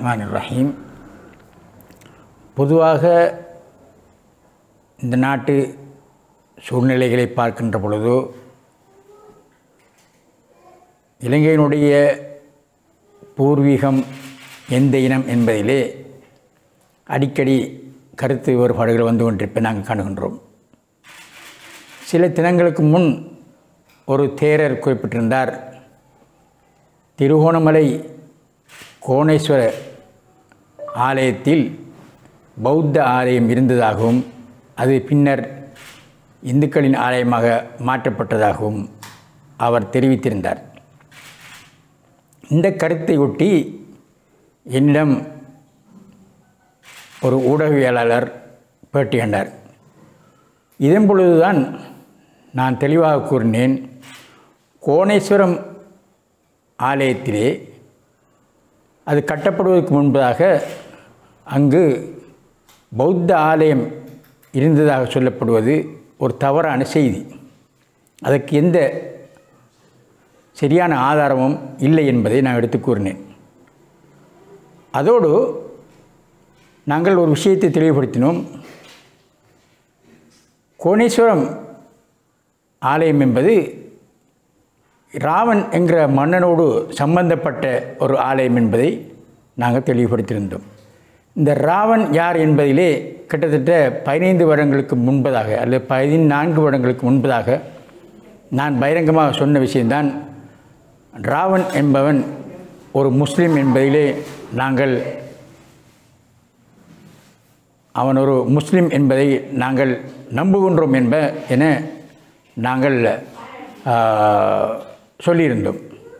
ரஹ்மான் ரஹீம் பொதுவாக இந்த நாட்டு சூழ்நிலைகளை பார்க்கின்ற பொழுதோ இலங்கையினுடைய பூர்வீகம் எந்த இனம் என்பதிலே அடிக்கடி கருத்து வேறுபாடுகள் வந்து கொண்டிருப்பதை நாங்கள் காணுகின்றோம் சில தினங்களுக்கு முன் ஒரு தேரர் குறிப்பிட்டிருந்தார் திருகோணமலை கோணேஸ்வர ஆலயத்தில் பௌத்த ஆலயம் இருந்ததாகவும் அது பின்னர் இந்துக்களின் ஆலயமாக மாற்றப்பட்டதாகவும் அவர் தெரிவித்திருந்தார் இந்த கருத்தை ஒட்டி என்னிடம் ஒரு ஊடகவியலாளர் பேட்டி கண்டார் இதன் பொழுதுதான் நான் தெளிவாக கூறினேன் கோணேஸ்வரம் ஆலயத்திலே அது கட்டப்படுவதற்கு முன்பதாக அங்கு பௌத்த ஆலயம் இருந்ததாக சொல்லப்படுவது ஒரு தவறான செய்தி அதற்கு எந்த சரியான ஆதாரமும் இல்லை என்பதை நான் எடுத்து கூறினேன் அதோடு நாங்கள் ஒரு விஷயத்தை தெளிவுபடுத்தினோம் கோணேஸ்வரம் ஆலயம் என்பது ராவன் என்கிற மன்னனோடு சம்பந்தப்பட்ட ஒரு ஆலயம் என்பதை நாங்கள் தெளிவுபடுத்தியிருந்தோம் இந்த ராவன் யார் என்பதிலே கிட்டத்தட்ட பதினைந்து வருடங்களுக்கு முன்பதாக அல்லது பதினான்கு வருடங்களுக்கு முன்பதாக நான் பகிரங்கமாக சொன்ன விஷயம்தான் ராவன் என்பவன் ஒரு முஸ்லீம் என்பதிலே நாங்கள் அவன் ஒரு முஸ்லீம் என்பதை நாங்கள் நம்புகின்றோம் என்ப என நாங்கள் சொல்லியிருந்தோம்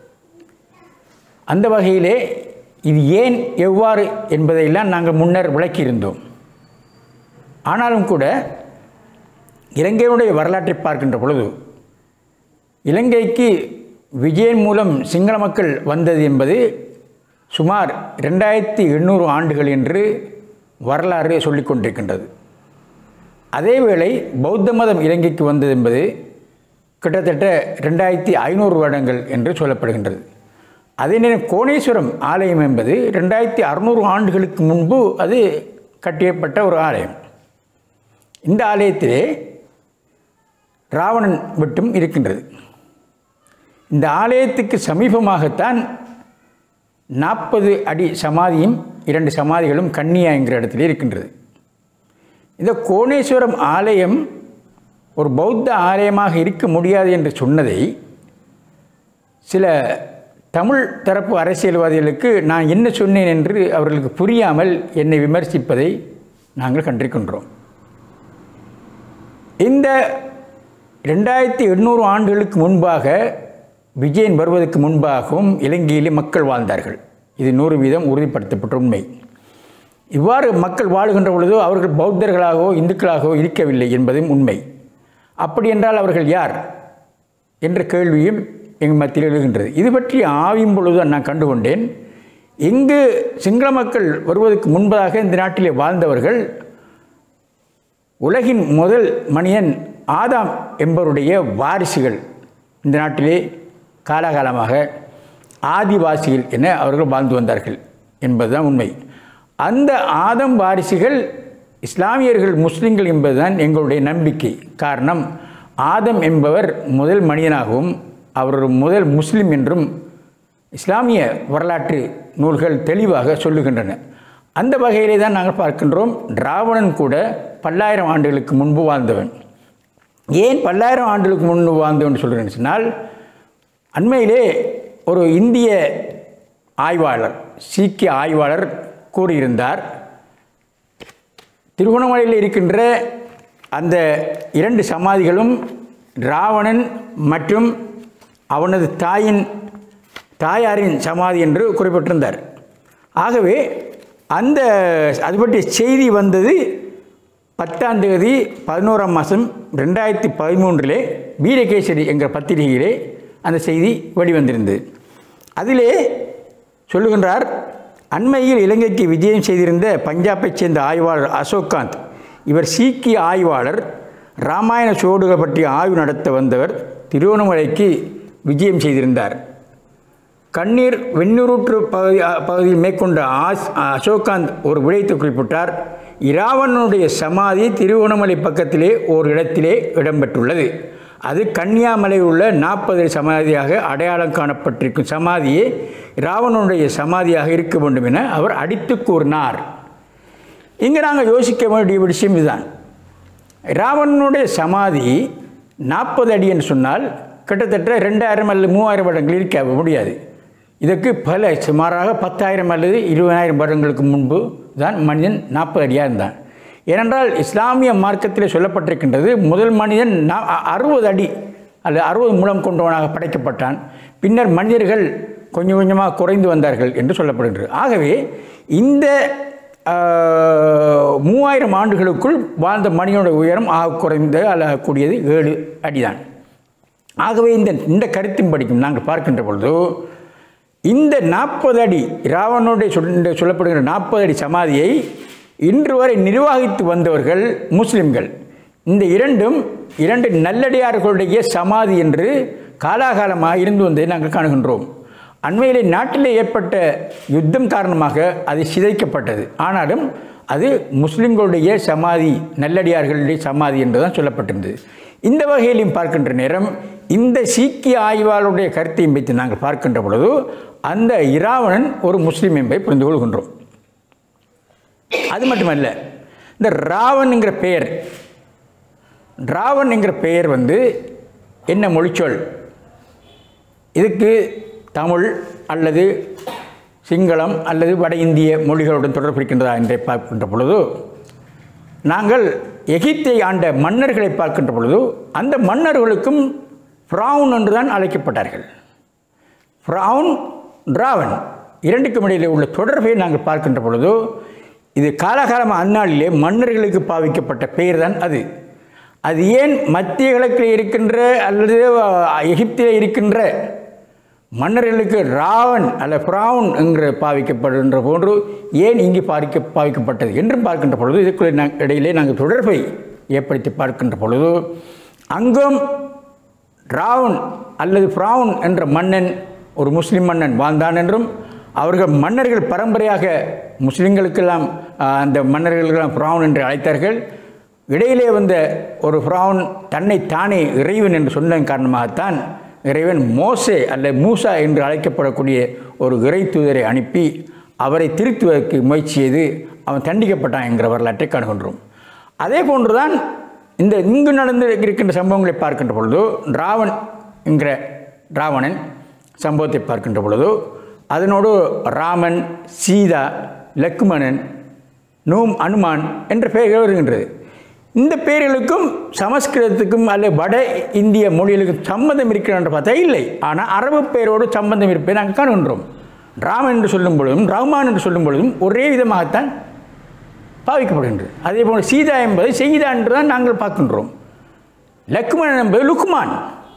அந்த வகையிலே இது ஏன் எவ்வாறு என்பதையெல்லாம் நாங்கள் முன்னர் விளக்கியிருந்தோம் ஆனாலும் கூட இலங்கையினுடைய வரலாற்றை பார்க்கின்ற பொழுது இலங்கைக்கு விஜயன் மூலம் சிங்கள மக்கள் வந்தது என்பது சுமார் ரெண்டாயிரத்தி எண்ணூறு ஆண்டுகள் என்று வரலாறு சொல்லிக் கொண்டிருக்கின்றது அதேவேளை பௌத்த மதம் இலங்கைக்கு வந்தது என்பது கிட்டத்தட்ட ரெண்டாயிரத்தி ஐநூறு வருடங்கள் என்று சொல்லப்படுகின்றது அதே நேரம் கோணேஸ்வரம் ஆலயம் என்பது ரெண்டாயிரத்தி அறுநூறு ஆண்டுகளுக்கு முன்பு அது கட்டியப்பட்ட ஒரு ஆலயம் இந்த ஆலயத்திலே ராவணன் மட்டும் இருக்கின்றது இந்த ஆலயத்துக்கு சமீபமாகத்தான் நாற்பது அடி சமாதியும் இரண்டு சமாதிகளும் கன்னியா என்கிற இடத்துல இருக்கின்றது இந்த கோணேஸ்வரம் ஆலயம் ஒரு பௌத்த ஆலயமாக இருக்க முடியாது என்று சொன்னதை சில தமிழ் தரப்பு அரசியல்வாதிகளுக்கு நான் என்ன சொன்னேன் என்று அவர்களுக்கு புரியாமல் என்னை விமர்சிப்பதை நாங்கள் கண்டிருக்கின்றோம் இந்த ரெண்டாயிரத்தி எண்ணூறு ஆண்டுகளுக்கு முன்பாக விஜயன் வருவதற்கு முன்பாகவும் இலங்கையிலே மக்கள் வாழ்ந்தார்கள் இது நூறு வீதம் உறுதிப்படுத்தப்பட்ட உண்மை இவ்வாறு மக்கள் வாழுகின்ற பொழுதோ அவர்கள் பௌத்தர்களாகவோ இந்துக்களாகவோ இருக்கவில்லை என்பதும் உண்மை அப்படி என்றால் அவர்கள் யார் என்ற கேள்வியும் எங்கள் மத்தியில் எழுகின்றது இது பற்றி ஆவியும் பொழுது நான் கண்டுகொண்டேன் இங்கு சிங்கள மக்கள் வருவதற்கு முன்பதாக இந்த நாட்டிலே வாழ்ந்தவர்கள் உலகின் முதல் மனிதன் ஆதாம் என்பவருடைய வாரிசுகள் இந்த நாட்டிலே காலாகாலமாக ஆதிவாசிகள் என அவர்கள் வாழ்ந்து வந்தார்கள் என்பதுதான் உண்மை அந்த ஆதம் வாரிசுகள் இஸ்லாமியர்கள் முஸ்லிம்கள் என்பதுதான் எங்களுடைய நம்பிக்கை காரணம் ஆதம் என்பவர் முதல் மனிதனாகவும் அவர் ஒரு முதல் முஸ்லிம் என்றும் இஸ்லாமிய வரலாற்று நூல்கள் தெளிவாக சொல்லுகின்றன அந்த வகையிலே தான் நாங்கள் பார்க்கின்றோம் ராவணன் கூட பல்லாயிரம் ஆண்டுகளுக்கு முன்பு வாழ்ந்தவன் ஏன் பல்லாயிரம் ஆண்டுகளுக்கு முன்பு வாழ்ந்தவன் சொல்கிறேன்னு சொன்னால் அண்மையிலே ஒரு இந்திய ஆய்வாளர் சீக்கிய ஆய்வாளர் கூறியிருந்தார் திருகோணமலையில் இருக்கின்ற அந்த இரண்டு சமாதிகளும் ராவணன் மற்றும் அவனது தாயின் தாயாரின் சமாதி என்று குறிப்பிட்டிருந்தார் ஆகவே அந்த அது பற்றிய செய்தி வந்தது பத்தாம் தேதி பதினோராம் மாதம் ரெண்டாயிரத்தி பதிமூன்றிலே வீரகேசரி என்கிற பத்திரிகையிலே அந்த செய்தி வெளிவந்திருந்தது அதிலே சொல்லுகின்றார் அண்மையில் இலங்கைக்கு விஜயம் செய்திருந்த பஞ்சாபைச் சேர்ந்த ஆய்வாளர் அசோக்காந்த் இவர் சீக்கிய ஆய்வாளர் இராமாயண சோடுகள் பற்றிய ஆய்வு நடத்த வந்தவர் திருவண்ணாமலைக்கு விஜயம் செய்திருந்தார் கண்ணீர் வெண்ணூற்று பகுதி பகுதியில் மேற்கொண்ட ஆஸ் அசோகாந்த் ஒரு விடயத்தை குறிப்பிட்டார் இராவணனுடைய சமாதி திருவண்ணாமலை பக்கத்திலே ஒரு இடத்திலே இடம்பெற்றுள்ளது அது கன்னியாமலை உள்ள நாற்பது சமாதியாக அடையாளம் காணப்பட்டிருக்கும் சமாதியே இராவணனுடைய சமாதியாக இருக்க வேண்டும் என அவர் அடித்து கூறினார் இங்கே நாங்கள் யோசிக்க வேண்டிய விஷயம் இதுதான் ராவணனுடைய சமாதி நாற்பது அடி என்று சொன்னால் கிட்டத்தட்ட ரெண்டாயிரம் அல்லது மூவாயிரம் வருடங்கள் இருக்க முடியாது இதற்கு பல சுமாராக பத்தாயிரம் அல்லது இருபதாயிரம் வருடங்களுக்கு முன்பு தான் மனிதன் நாற்பது அடியாக இருந்தான் ஏனென்றால் இஸ்லாமிய மார்க்கத்தில் சொல்லப்பட்டிருக்கின்றது முதல் மனிதன் நா- அ- அறுபது அடி அல்லது அறுபது முழம் கொண்டவனாக படைக்கப்பட்டான் பின்னர் மனிதர்கள் கொஞ்சம் கொஞ்சமாக குறைந்து வந்தார்கள் என்று சொல்லப்படுகின்றது ஆகவே இந்த ஆஹ், மூவாயிரம் ஆண்டுகளுக்குள் வாழ்ந்த மனிதனுடைய உயரம் ஆக குறைந்த அல்ல கூடியது ஏழு அடிதான் ஆகவே இந்த இந்த கருத்தின் படிக்கும் நாங்கள் பார்க்கின்ற பொழுது இந்த நாற்பது அடி ராவணனுடைய சொல் இந்த சொல்லப்படுகிற நாற்பது அடி சமாதியை இன்று வரை நிர்வகித்து வந்தவர்கள் முஸ்லிம்கள் இந்த இரண்டும் இரண்டு நல்லடியார்களுடைய சமாதி என்று காலாகாலமாக இருந்து வந்ததை நாங்கள் காணுகின்றோம் அண்மையிலே நாட்டிலே ஏற்பட்ட யுத்தம் காரணமாக அது சிதைக்கப்பட்டது ஆனாலும் அது முஸ்லிம்களுடைய சமாதி நல்லடியார்களுடைய சமாதி என்றுதான் சொல்லப்பட்டிருந்தது இந்த வகையிலும் பார்க்கின்ற நேரம் இந்த சீக்கிய ஆய்வாளருடைய கருத்தையும் வைத்து நாங்கள் பார்க்கின்ற பொழுது அந்த இராவணன் ஒரு முஸ்லீம் என்பதை புரிந்து கொள்கின்றோம் அது மட்டுமல்ல இந்த ராவண்ங்கிற பெயர் ராவன் என்கிற பெயர் வந்து என்ன மொழிச்சொல் இதுக்கு தமிழ் அல்லது சிங்களம் அல்லது வட இந்திய மொழிகளுடன் தொடர்பு இருக்கின்றதா என்றை பார்க்கின்ற பொழுது நாங்கள் எகிப்தை ஆண்ட மன்னர்களை பார்க்கின்ற பொழுது அந்த மன்னர்களுக்கும் ஃப்ரவுன் என்று தான் அழைக்கப்பட்டார்கள் ஃப்ரவுன் டிராவன் இரண்டுக்கும் இடையிலே உள்ள தொடர்பை நாங்கள் பார்க்கின்ற பொழுது இது காலகாலமாக அந்நாளிலே மன்னர்களுக்கு பாவிக்கப்பட்ட பெயர் தான் அது அது ஏன் மத்திய கிழக்கில் இருக்கின்ற அல்லது அஹ், எகிப்திலே இருக்கின்ற மன்னர்களுக்கு ராவன் அல்ல ஃப்ராவுன் என்று பாவிக்கப்படுகின்ற போன்று ஏன் இங்கு பாவிக்க பாவிக்கப்பட்டது என்றும் பார்க்கின்ற பொழுது இதுக்குள்ளே நாங்கள் இடையிலே நாங்கள் தொடர்பை ஏற்படுத்தி பார்க்கின்ற பொழுது அங்கும் ராவன் அல்லது ஃப்ராவுன் என்ற மன்னன் ஒரு முஸ்லிம் மன்னன் வாழ்ந்தான் என்றும் அவர்கள் மன்னர்கள் பரம்பரையாக முஸ்லிம்களுக்கெல்லாம் ஆஹ், அந்த மன்னர்களுக்கெல்லாம் ஃப்ராவுன் என்று அழைத்தார்கள் இடையிலே வந்த ஒரு ஃப்ராவுன் தன்னை தானே இறைவன் என்று சொன்னதன் காரணமாகத்தான் இறைவன் மோசே அல்ல மூசா என்று அழைக்கப்படக்கூடிய ஒரு இறை தூதரை அனுப்பி அவரை திருத்துவதற்கு முயற்சி செய்து அவன் தண்டிக்கப்பட்டான் என்கிற வரலாற்றை காணுகின்றோம் அதே போன்றுதான் இந்த இங்கு நடந்து இருக்கின்ற சம்பவங்களை பார்க்கின்ற பொழுது ராவன் என்கிற ராவணன் சம்பவத்தை பார்க்கின்ற பொழுது அதனோடு ராமன் சீதா லக்குமணன் நூம் அனுமான் என்ற பெயர்கள் வருகின்றது இந்த பெயர்களுக்கும் சமஸ்கிருதத்துக்கும் அல்லது வட இந்திய மொழிகளுக்கும் சம்பந்தம் இருக்கிறது பார்த்தா இல்லை ஆனால் அரபு பெயரோடு சம்பந்தம் இருப்பதை நாங்கள் காணுகின்றோம் ராமன் என்று சொல்லும் பொழுதும் ரஹ்மான் என்று சொல்லும் பொழுதும் ஒரே விதமாகத்தான் பாவிக்கப்படுகின்றது அதே போல் சீதா என்பது செய்தா என்று தான் நாங்கள் பார்க்கின்றோம் லக்மணன் என்பது லுக்மான்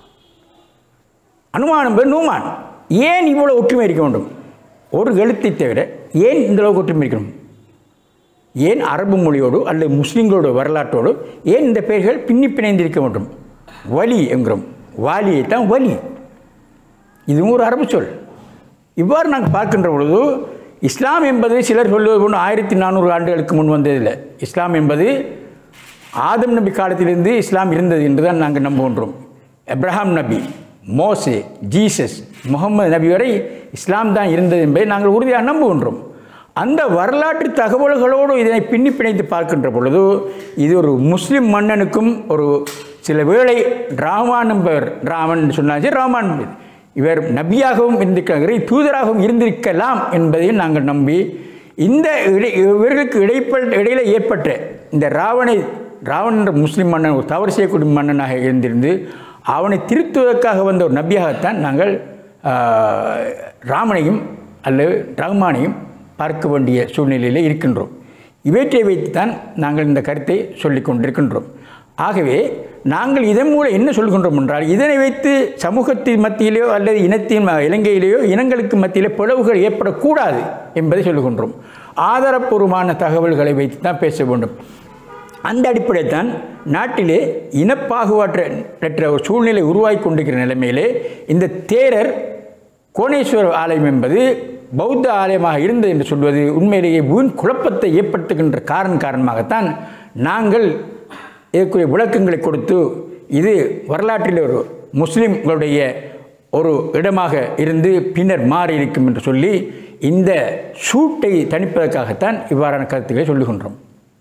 அனுமான் என்பது நூமான் ஏன் இவ்வளவு ஒற்றுமை இருக்க வேண்டும் ஒரு எழுத்தை தவிர ஏன் இந்த அளவுக்கு ஒற்றுமை இருக்கணும் ஏன் அரபு மொழியோடு அல்லது முஸ்லிம்களோட வரலாற்றோடு ஏன் இந்த பெயர்கள் பின்னி பிணைந்திருக்க வேண்டும் வலி என்கிறோம் வாலியை தான் வலி இதுவும் ஒரு அரபு சொல் இவ்வாறு நாங்கள் பார்க்கின்ற பொழுது இஸ்லாம் என்பது சிலர் சொல்வது போன்று ஆயிரத்தி நானூறு ஆண்டுகளுக்கு முன் வந்ததில்லை இஸ்லாம் என்பது ஆதம் நபி காலத்திலிருந்து இஸ்லாம் இருந்தது என்று தான் நாங்கள் நம்புகின்றோம் எப்ரஹாம் நபி மோசே ஜீசஸ் முகமது நபி வரை இஸ்லாம் தான் இருந்தது என்பதை நாங்கள் உறுதியாக நம்புகின்றோம் அந்த வரலாற்று தகவல்களோடு இதனை பின்னி பிணைத்து பார்க்கின்ற பொழுது இது ஒரு முஸ்லிம் மன்னனுக்கும் ஒரு சில வேளை ராமான் என்பவர் ராமன் சொன்னாலும் சரி ராமான் என்பது. இவர் நபியாகவும் இருந்திருக்கிறார் இறை தூதராகவும் இருந்திருக்கலாம் என்பதையும் நாங்கள் நம்பி இந்த இடை இவர்களுக்கு இடைப்பட்ட இடையில ஏற்பட்ட இந்த ராவணை ராவணன் என்ற முஸ்லிம் மன்னன் ஒரு தவறு செய்யக்கூடிய மன்னனாக இருந்திருந்து அவனை திருத்துவதற்காக வந்த ஒரு நபியாகத்தான் நாங்கள் ஆஹ், ராமனையும் அல்லது ரஹ்மானையும் பார்க்க வேண்டிய சூழ்நிலையில் இருக்கின்றோம் இவற்றை வைத்துத்தான் நாங்கள் இந்த கருத்தை சொல்லிக் கொண்டிருக்கின்றோம் ஆகவே நாங்கள் இதன் மூலம் என்ன சொல்கின்றோம் என்றால் இதனை வைத்து சமூகத்தின் மத்தியிலேயோ அல்லது இனத்தின் ம- இலங்கையிலேயோ இனங்களுக்கு மத்தியிலே பிளவுகள் ஏற்படக்கூடாது என்பதை சொல்லுகின்றோம் ஆதாரப்பூர்வமான தகவல்களை வைத்து தான் பேச வேண்டும் அந்த அடிப்படையில் தான் நாட்டிலே இனப்பாகுபாற்ற பெற்ற ஒரு சூழ்நிலை உருவாகி கொண்டிருக்கிற நிலைமையிலே இந்த தேரர் கோணேஸ்வரர் ஆலயம் என்பது பௌத்த ஆலயமாக இருந்தது என்று சொல்வது உண்மையிலேயே வீண் குழப்பத்தை ஏற்படுத்துகின்ற காரணம் காரணமாகத்தான் நாங்கள் இதற்குரிய விளக்கங்களை கொடுத்து இது வரலாற்றில் ஒரு முஸ்லிம்களுடைய ஒரு இடமாக இருந்து பின்னர் மாறி இருக்கும் என்று சொல்லி இந்த சூட்டை தணிப்பதற்காகத்தான் இவ்வாறான கருத்துக்களை சொல்லுகின்றோம்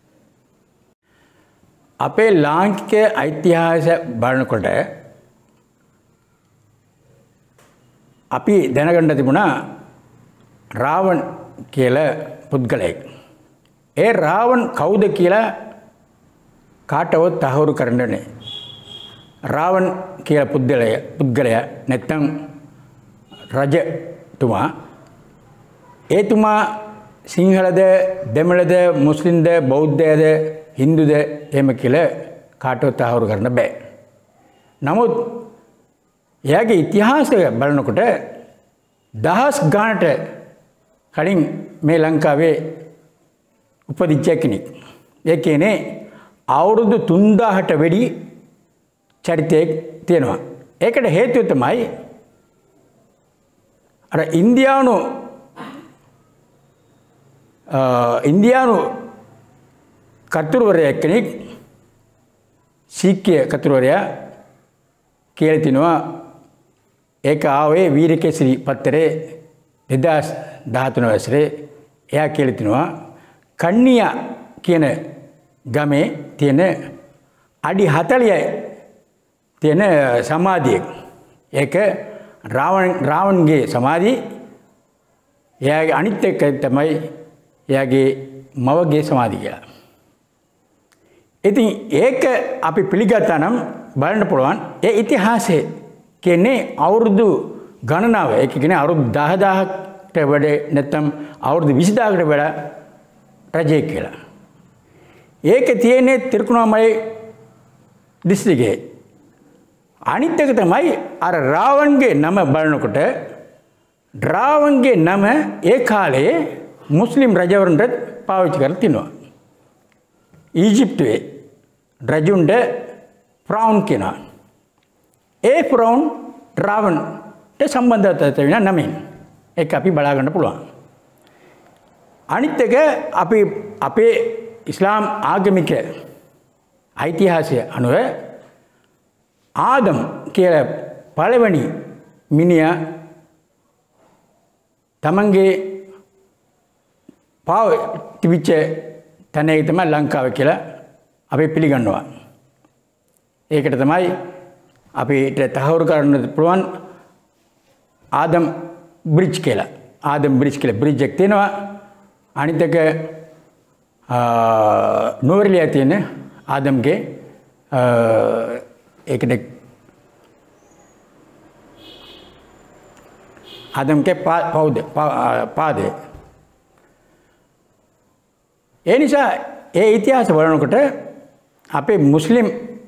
අපේ ලාංකික ඓතිහාස බලනකොට අපි දැනගන්න තිබුණා රාවන් කියල පුද්ගලයෙක්. ඒ රාවන් කවුද කියලා කාටවත් තහවුරු කරන්නනේ. රාවන් කියල පුද්ගලය පුද්ගලය නැත්තං රජතුමා ඒතුමා සිංහලද දෙමළද මුස්ලින්ද බෞද්ධයද හින්දුද එහෙම කියලා කාටවත් තහවුරු කරන්න බෑ. නමුත් එයාගේ ඉතිහාසය බලනකොට දහස් ගානට කලින් මේ ලංකාවේ උපදිච්ච කෙනෙක්. ඒ කියන්නේ අවුරුදු තුන්දාහට වැඩි චරිතයක් තියෙනවා. ඒකට හේතුව තමයි අර ඉන්දියානු ඉන්දියානු කතුරුවරයක් කෙනෙක් සීක්‍ය කතුරුවරයා කියල තිනවා ඒක ආවේ වීරකෙසිරි පත්තරේ දෙදස් දහතුන වැසරේ එයා කියල තිනවා කන්නිය කියන ගමේ තියෙන අඩි හතලියයි තියෙන සමාධියෙක් ඒක රාවන්ගේ සමාධී එයාගේ අනිත් එක්ක තමයි එයාගේ මවගේ සමාධි කියලා. ඉතින් ඒක අපි පිළිගත්තා නම් බලන්න පුළුවන් ඒ ඉතිහාසය කියන්නේ අවුරුදු ගණනාව එක කෙන අවුරුදු දහදාහට වැඩ නැත්තම් අවුරුදු විසිදාකට වැඩ රජය කියලා. ඒක තියන්නේ තිරකුණාමයි දිස්ත්‍රිගේ. අනිත්තක තමයි අර රාවන්ගේ නම බලනකොට ඩ්‍රාවන්ගේ නම ඒ කාලයේ මුස්ලිම් රජවරුන්ට පාවිච්චි කර තිනවා. ඊජිප්තුවේ රජුන්ට ප්‍රවුන් කෙනා. ඒ ප්‍රවුන් ට්‍රාවන්ට සම්බන්ධත වෙන නමින් එක අපි බලාගන්න පුළුවන්. අනිත් එක අපි අපේ ඉස්ලාම් ආගමික ඓතිහාසය අනුව ආදම් කියල පළවැනි මිනිිය තමන්ගේ පාව තිබිච්ච තැනක තම ලංකාව කියලා අපි පිළිගන්නවා. ඒකට තමයි අපිට තහවුරු කරන්න පුළුවන් ආදම් බ්‍රිච් කියලා ආදම් බ්‍රිච් කියල බ්‍රිජ්ජක් තියෙනවා අනිතක නොවරලිය තියෙන ආදම්ගේ ඒකට ආදම්ගේ පෞද්ද පාදය ඒ නිසා ඒ ඉතිහාස බලනකොට අපේ මුස්ලිම්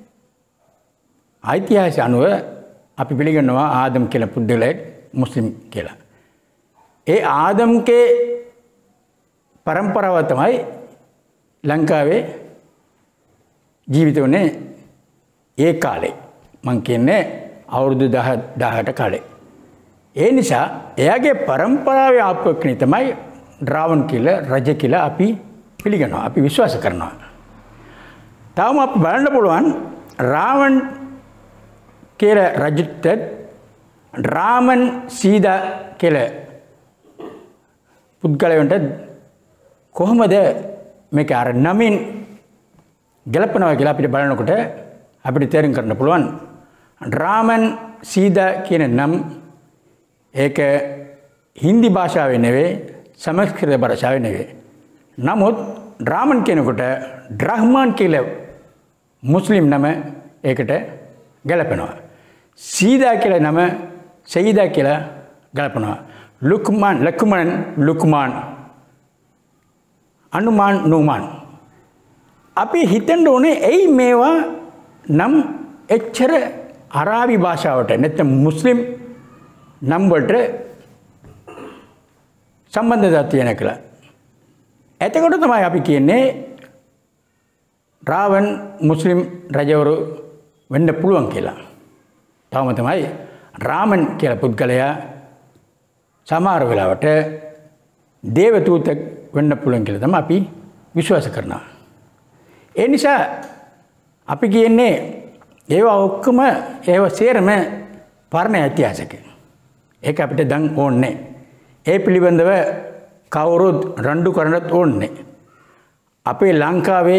ඓතිහාස අනුව අපි පිළිගන්නවා ආදම් කියල පුද්ගලයෙක් මුස්ලිම් කියලා. ඒ ආදම්ගේ පරම්පරාව තමයි ලංකාවේ ජීවිත වනේ ඒ කාලේ මං කියන්නේ අවුරුදු දහ දාහට කාලේ. ඒ නිසා එයාගේ පරම්පරාව ආපක්නි තමයි ඩ්‍රාවන් කියල රජ කියලා අපි පිළිගනවා අපි විශ්වාස කරනවා. තවම අප බලන්න පුළුවන් රාවන් කියල රජුත්තත් රාමන් සීද කෙල පුද්ගලයන්ට කොහොමද මේක අර නමින් ගැලපනව කියලා අපිට බලනකොට අපිට තේරුම් කරන්න පුළුවන්. රාමන් සීද කියන නම් ඒක හින්දි භාෂාව නෙවේ සමස්කෘත භාෂාව නෙවේ. නමුත් ඩ්‍රාමන් කෙනෙකුට ඩ්‍රහ්මාන් කියල මුස්ලිම් නම ඒකට ගැලපෙනවා. සීදා කියල නම සයිදා කියලා ගලපනවා. ලුක්මාන් ලක්කුමන් ලුක්මාන් අනුමාන් නූමාන්. අපි හිතන්ඩ ඕනේ ඇයි මේවා නම් එච්චර අරාවි භාෂාවට නැත මුස්ලිම් නම්වලට සම්බන්ධ තියෙන කළ. ඇතකොට තමයි අපි කියන්නේ රාවන් මුස්ලිම් රජවරු වෙන්න පුළුවන් කියලා. තවම තමයි රාමන් කියල පුද්ගලයා සමහර වෙලාවට දේවදූතෙක් වෙන්න පුළුවන් කියලා තමයි අපි විශ්වාස කරනවා. ඒ නිසා අපි කියන්නේ ඒවා ඔක්කොම ඒව සේරම පරණ ඓතිහාසික. ඒක අපිට දැන් ඕනේ. ඒ පිළිබඳව කවුරුත් රණ්ඩු කරන්නත් ඕනේ. අපේ ලංකාවේ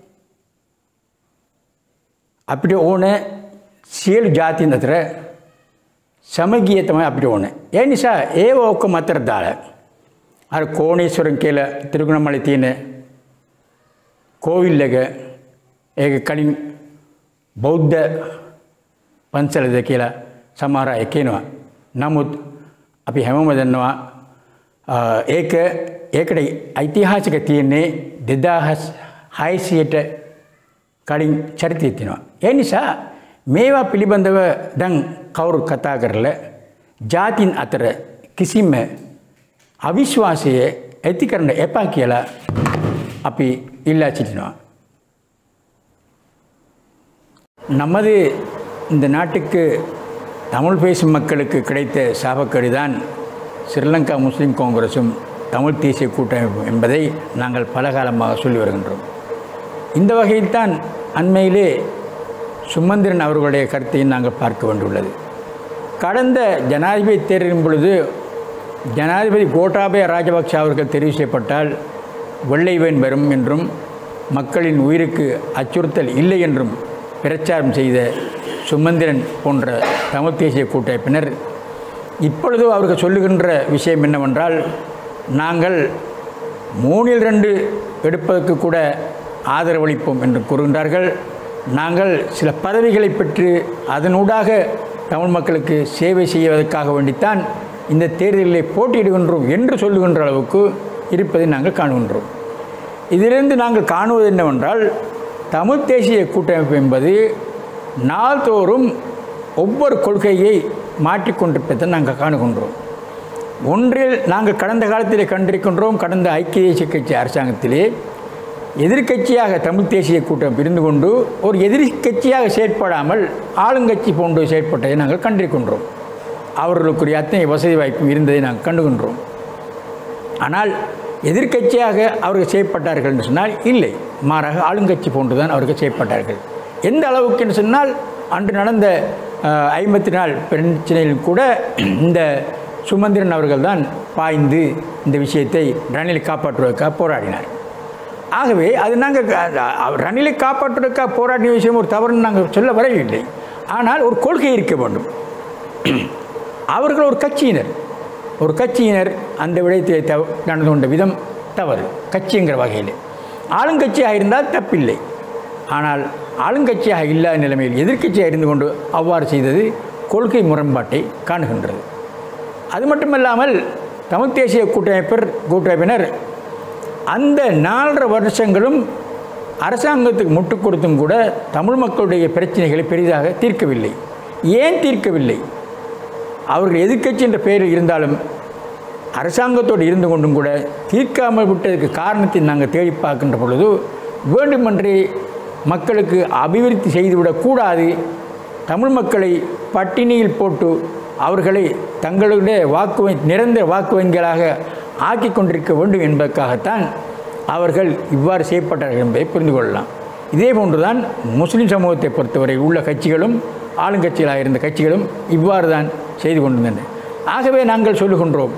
අපිට ඕන සියලු ජාතීන් අතර සමගිය තමයි අපිට ඕන. ඒ නිසා ඒව ඔක්කොම අතර දාලා අර කෝණේශ්වරන් කියලා තිරුගුණමලේ තියෙන කෝවිල් එක ඒක කලින් බෞද්ධ පන්සලද කියලා සමහර අය කියනවා. නමුත් අපි හැමෝම දන්නවා ඒක ඒකට ඓතිහාසික තියෙන්නේ දෙදාහස් හයිසියට කලින් චරිතය තියෙනවා. ඒ නිසා මේවා පිළිබඳව දැන් කවුරු කතා කරලා ජාතින් අතර කිසිම අවිශ්වාසය ඇති කරන්න එපා කියලා අපි இல்லா சிட்டினோம் நமது இந்த நாட்டுக்கு தமிழ் பேசும் மக்களுக்கு கிடைத்த சாபக்கேடு தான் ஸ்ரீலங்கா முஸ்லீம் காங்கிரஸும் தமிழ் தேசிய கூட்டமைப்பும் என்பதை நாங்கள் பல காலமாக சொல்லி வருகின்றோம் இந்த வகையில்தான் அண்மையிலே சுமந்திரன் அவர்களுடைய கருத்தையும் நாங்கள் பார்க்க வேண்டியுள்ளது கடந்த ஜனாதிபதி தேர்தலின் பொழுது ஜனாதிபதி கோட்டாபய ராஜபக்ஷ அவர்கள் தெரிவு செய்யப்பட்டால் வெள்ளைவேன் வரும் என்றும் மக்களின் உயிருக்கு அச்சுறுத்தல் இல்லை என்றும் பிரச்சாரம் செய்த சுமந்திரன் போன்ற தமிழ் தேசிய கூட்டமைப்பினர் இப்பொழுது அவர்கள் சொல்லுகின்ற விஷயம் என்னவென்றால் நாங்கள் மூணில் ரெண்டு எடுப்பதற்கு கூட ஆதரவளிப்போம் என்று கூறுகின்றார்கள் நாங்கள் சில பதவிகளை பெற்று அதனூடாக தமிழ் மக்களுக்கு சேவை செய்வதற்காக வேண்டித்தான் இந்த தேர்தலில் போட்டியிடுகின்றோம் என்று சொல்லுகின்ற அளவுக்கு இருப்பதை நாங்கள் காணுகின்றோம் இதிலிருந்து நாங்கள் காணுவது என்னவென்றால் தமிழ் தேசிய கூட்டமைப்பு என்பது நாள்தோறும் ஒவ்வொரு கொள்கையை மாற்றிக்கொண்டிருப்பதை நாங்கள் காணுகின்றோம் ஒன்றில் நாங்கள் கடந்த காலத்திலே கண்டிருக்கின்றோம் கடந்த ஐக்கிய தேசிய கட்சி அரசாங்கத்திலே எதிர்க்கட்சியாக தமிழ் தேசிய கூட்டம் இருந்து கொண்டு ஒரு எதிர்க்கட்சியாக செயற்படாமல் ஆளுங்கட்சி போன்று செயற்பட்டதை நாங்கள் கண்டிருக்கின்றோம் அவர்களுக்குரிய அத்தனை வசதி வாய்ப்பும் இருந்ததை நாங்கள் கண்டுகின்றோம் ஆனால் எதிர்க்கட்சியாக அவர்கள் செய்யப்பட்டார்கள் என்று சொன்னால் இல்லை மாறாக ஆளுங்கட்சி போன்று தான் அவர்கள் செய்யப்பட்டார்கள் எந்த அளவுக்கு என்று சொன்னால் அன்று நடந்த ஐம்பத்தி நாள் பிரச்சனையில் கூட இந்த சுமந்திரன் அவர்கள் தான் பாய்ந்து இந்த விஷயத்தை ரணிலை காப்பாற்றுவதற்காக போராடினார் ஆகவே அது நாங்கள் ரணிலை காப்பாற்றுவதற்காக போராடிய விஷயம் ஒரு தவறுன்னு நாங்கள் சொல்ல வரவில்லை ஆனால் ஒரு கொள்கை இருக்க வேண்டும் அவர்கள் ஒரு கட்சியினர் ஒரு கட்சியினர் அந்த விடயத்தை தவ நடந்து கொண்ட விதம் தவறு கட்சிங்கிற வகையில் ஆளுங்கட்சியாக இருந்தால் தப்பில்லை ஆனால் ஆளுங்கட்சியாக இல்லாத நிலைமையில் எதிர்க்கட்சியாக இருந்து கொண்டு அவ்வாறு செய்தது கொள்கை முரண்பாட்டை காணுகின்றது அது மட்டுமல்லாமல் தமிழ் தேசிய கூட்டமைப்பர் கூட்டமைப்பினர் அந்த நாலரை வருஷங்களும் அரசாங்கத்துக்கு முட்டுக் கொடுத்தும் கூட தமிழ் மக்களுடைய பிரச்சனைகளை பெரிதாக தீர்க்கவில்லை ஏன் தீர்க்கவில்லை அவர்கள் எதிர்க்கட்சி என்ற பெயரில் இருந்தாலும் அரசாங்கத்தோடு இருந்து கொண்டும் கூட தீர்க்காமல் விட்டதுக்கு காரணத்தை நாங்கள் தேடி பார்க்கின்ற பொழுது வேண்டுமென்றே மக்களுக்கு அபிவிருத்தி செய்துவிடக்கூடாது தமிழ் மக்களை பட்டினியில் போட்டு அவர்களை தங்களுடைய வாக்கு வங்கி நிரந்தர வாக்கு வங்கிகளாக ஆக்கி கொண்டிருக்க வேண்டும் என்பதற்காகத்தான் அவர்கள் இவ்வாறு செய்யப்பட்டார்கள் என்பதை புரிந்து கொள்ளலாம் இதே போன்றுதான் முஸ்லீம் சமூகத்தை பொறுத்தவரை உள்ள கட்சிகளும் ஆளுங்கட்சிகளாக இருந்த கட்சிகளும் இவ்வாறு தான் செய்து கொண்டிருந்தன ஆகவே நாங்கள் சொல்லுகின்றோம்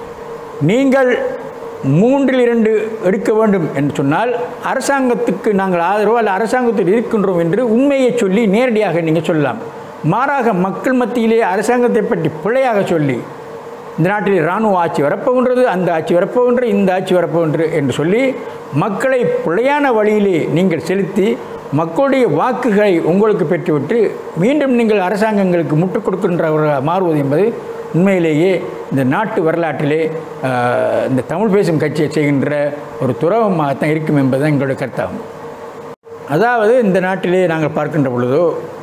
நீங்கள் மூன்றில் இரண்டு எடுக்க வேண்டும் என்று சொன்னால் அரசாங்கத்துக்கு நாங்கள் ஆதரவு அல்ல அரசாங்கத்தில் இருக்கின்றோம் என்று உண்மையை சொல்லி நேரடியாக நீங்கள் சொல்லலாம் மாறாக மக்கள் மத்தியிலே அரசாங்கத்தை பற்றி பிழையாக சொல்லி இந்த நாட்டில் இராணுவ ஆட்சி வரப்போகின்றது அந்த ஆட்சி வரப்போகின்றது இந்த ஆட்சி வரப்போகின்றது என்று சொல்லி மக்களை பிழையான வழியிலே நீங்கள் செலுத்தி மக்களுடைய வாக்குகளை உங்களுக்கு பெற்றுவிட்டு மீண்டும் நீங்கள் அரசாங்கங்களுக்கு முட்டுக் கொடுக்கின்றவர்களாக மாறுவது என்பது உண்மையிலேயே இந்த நாட்டு வரலாற்றிலே இந்த தமிழ் பேசும் கட்சியை செய்கின்ற ஒரு துறவமாகத்தான் இருக்கும் என்பது எங்களுடைய கருத்தாகும் அதாவது இந்த நாட்டிலே நாங்கள் பார்க்கின்ற பொழுதோ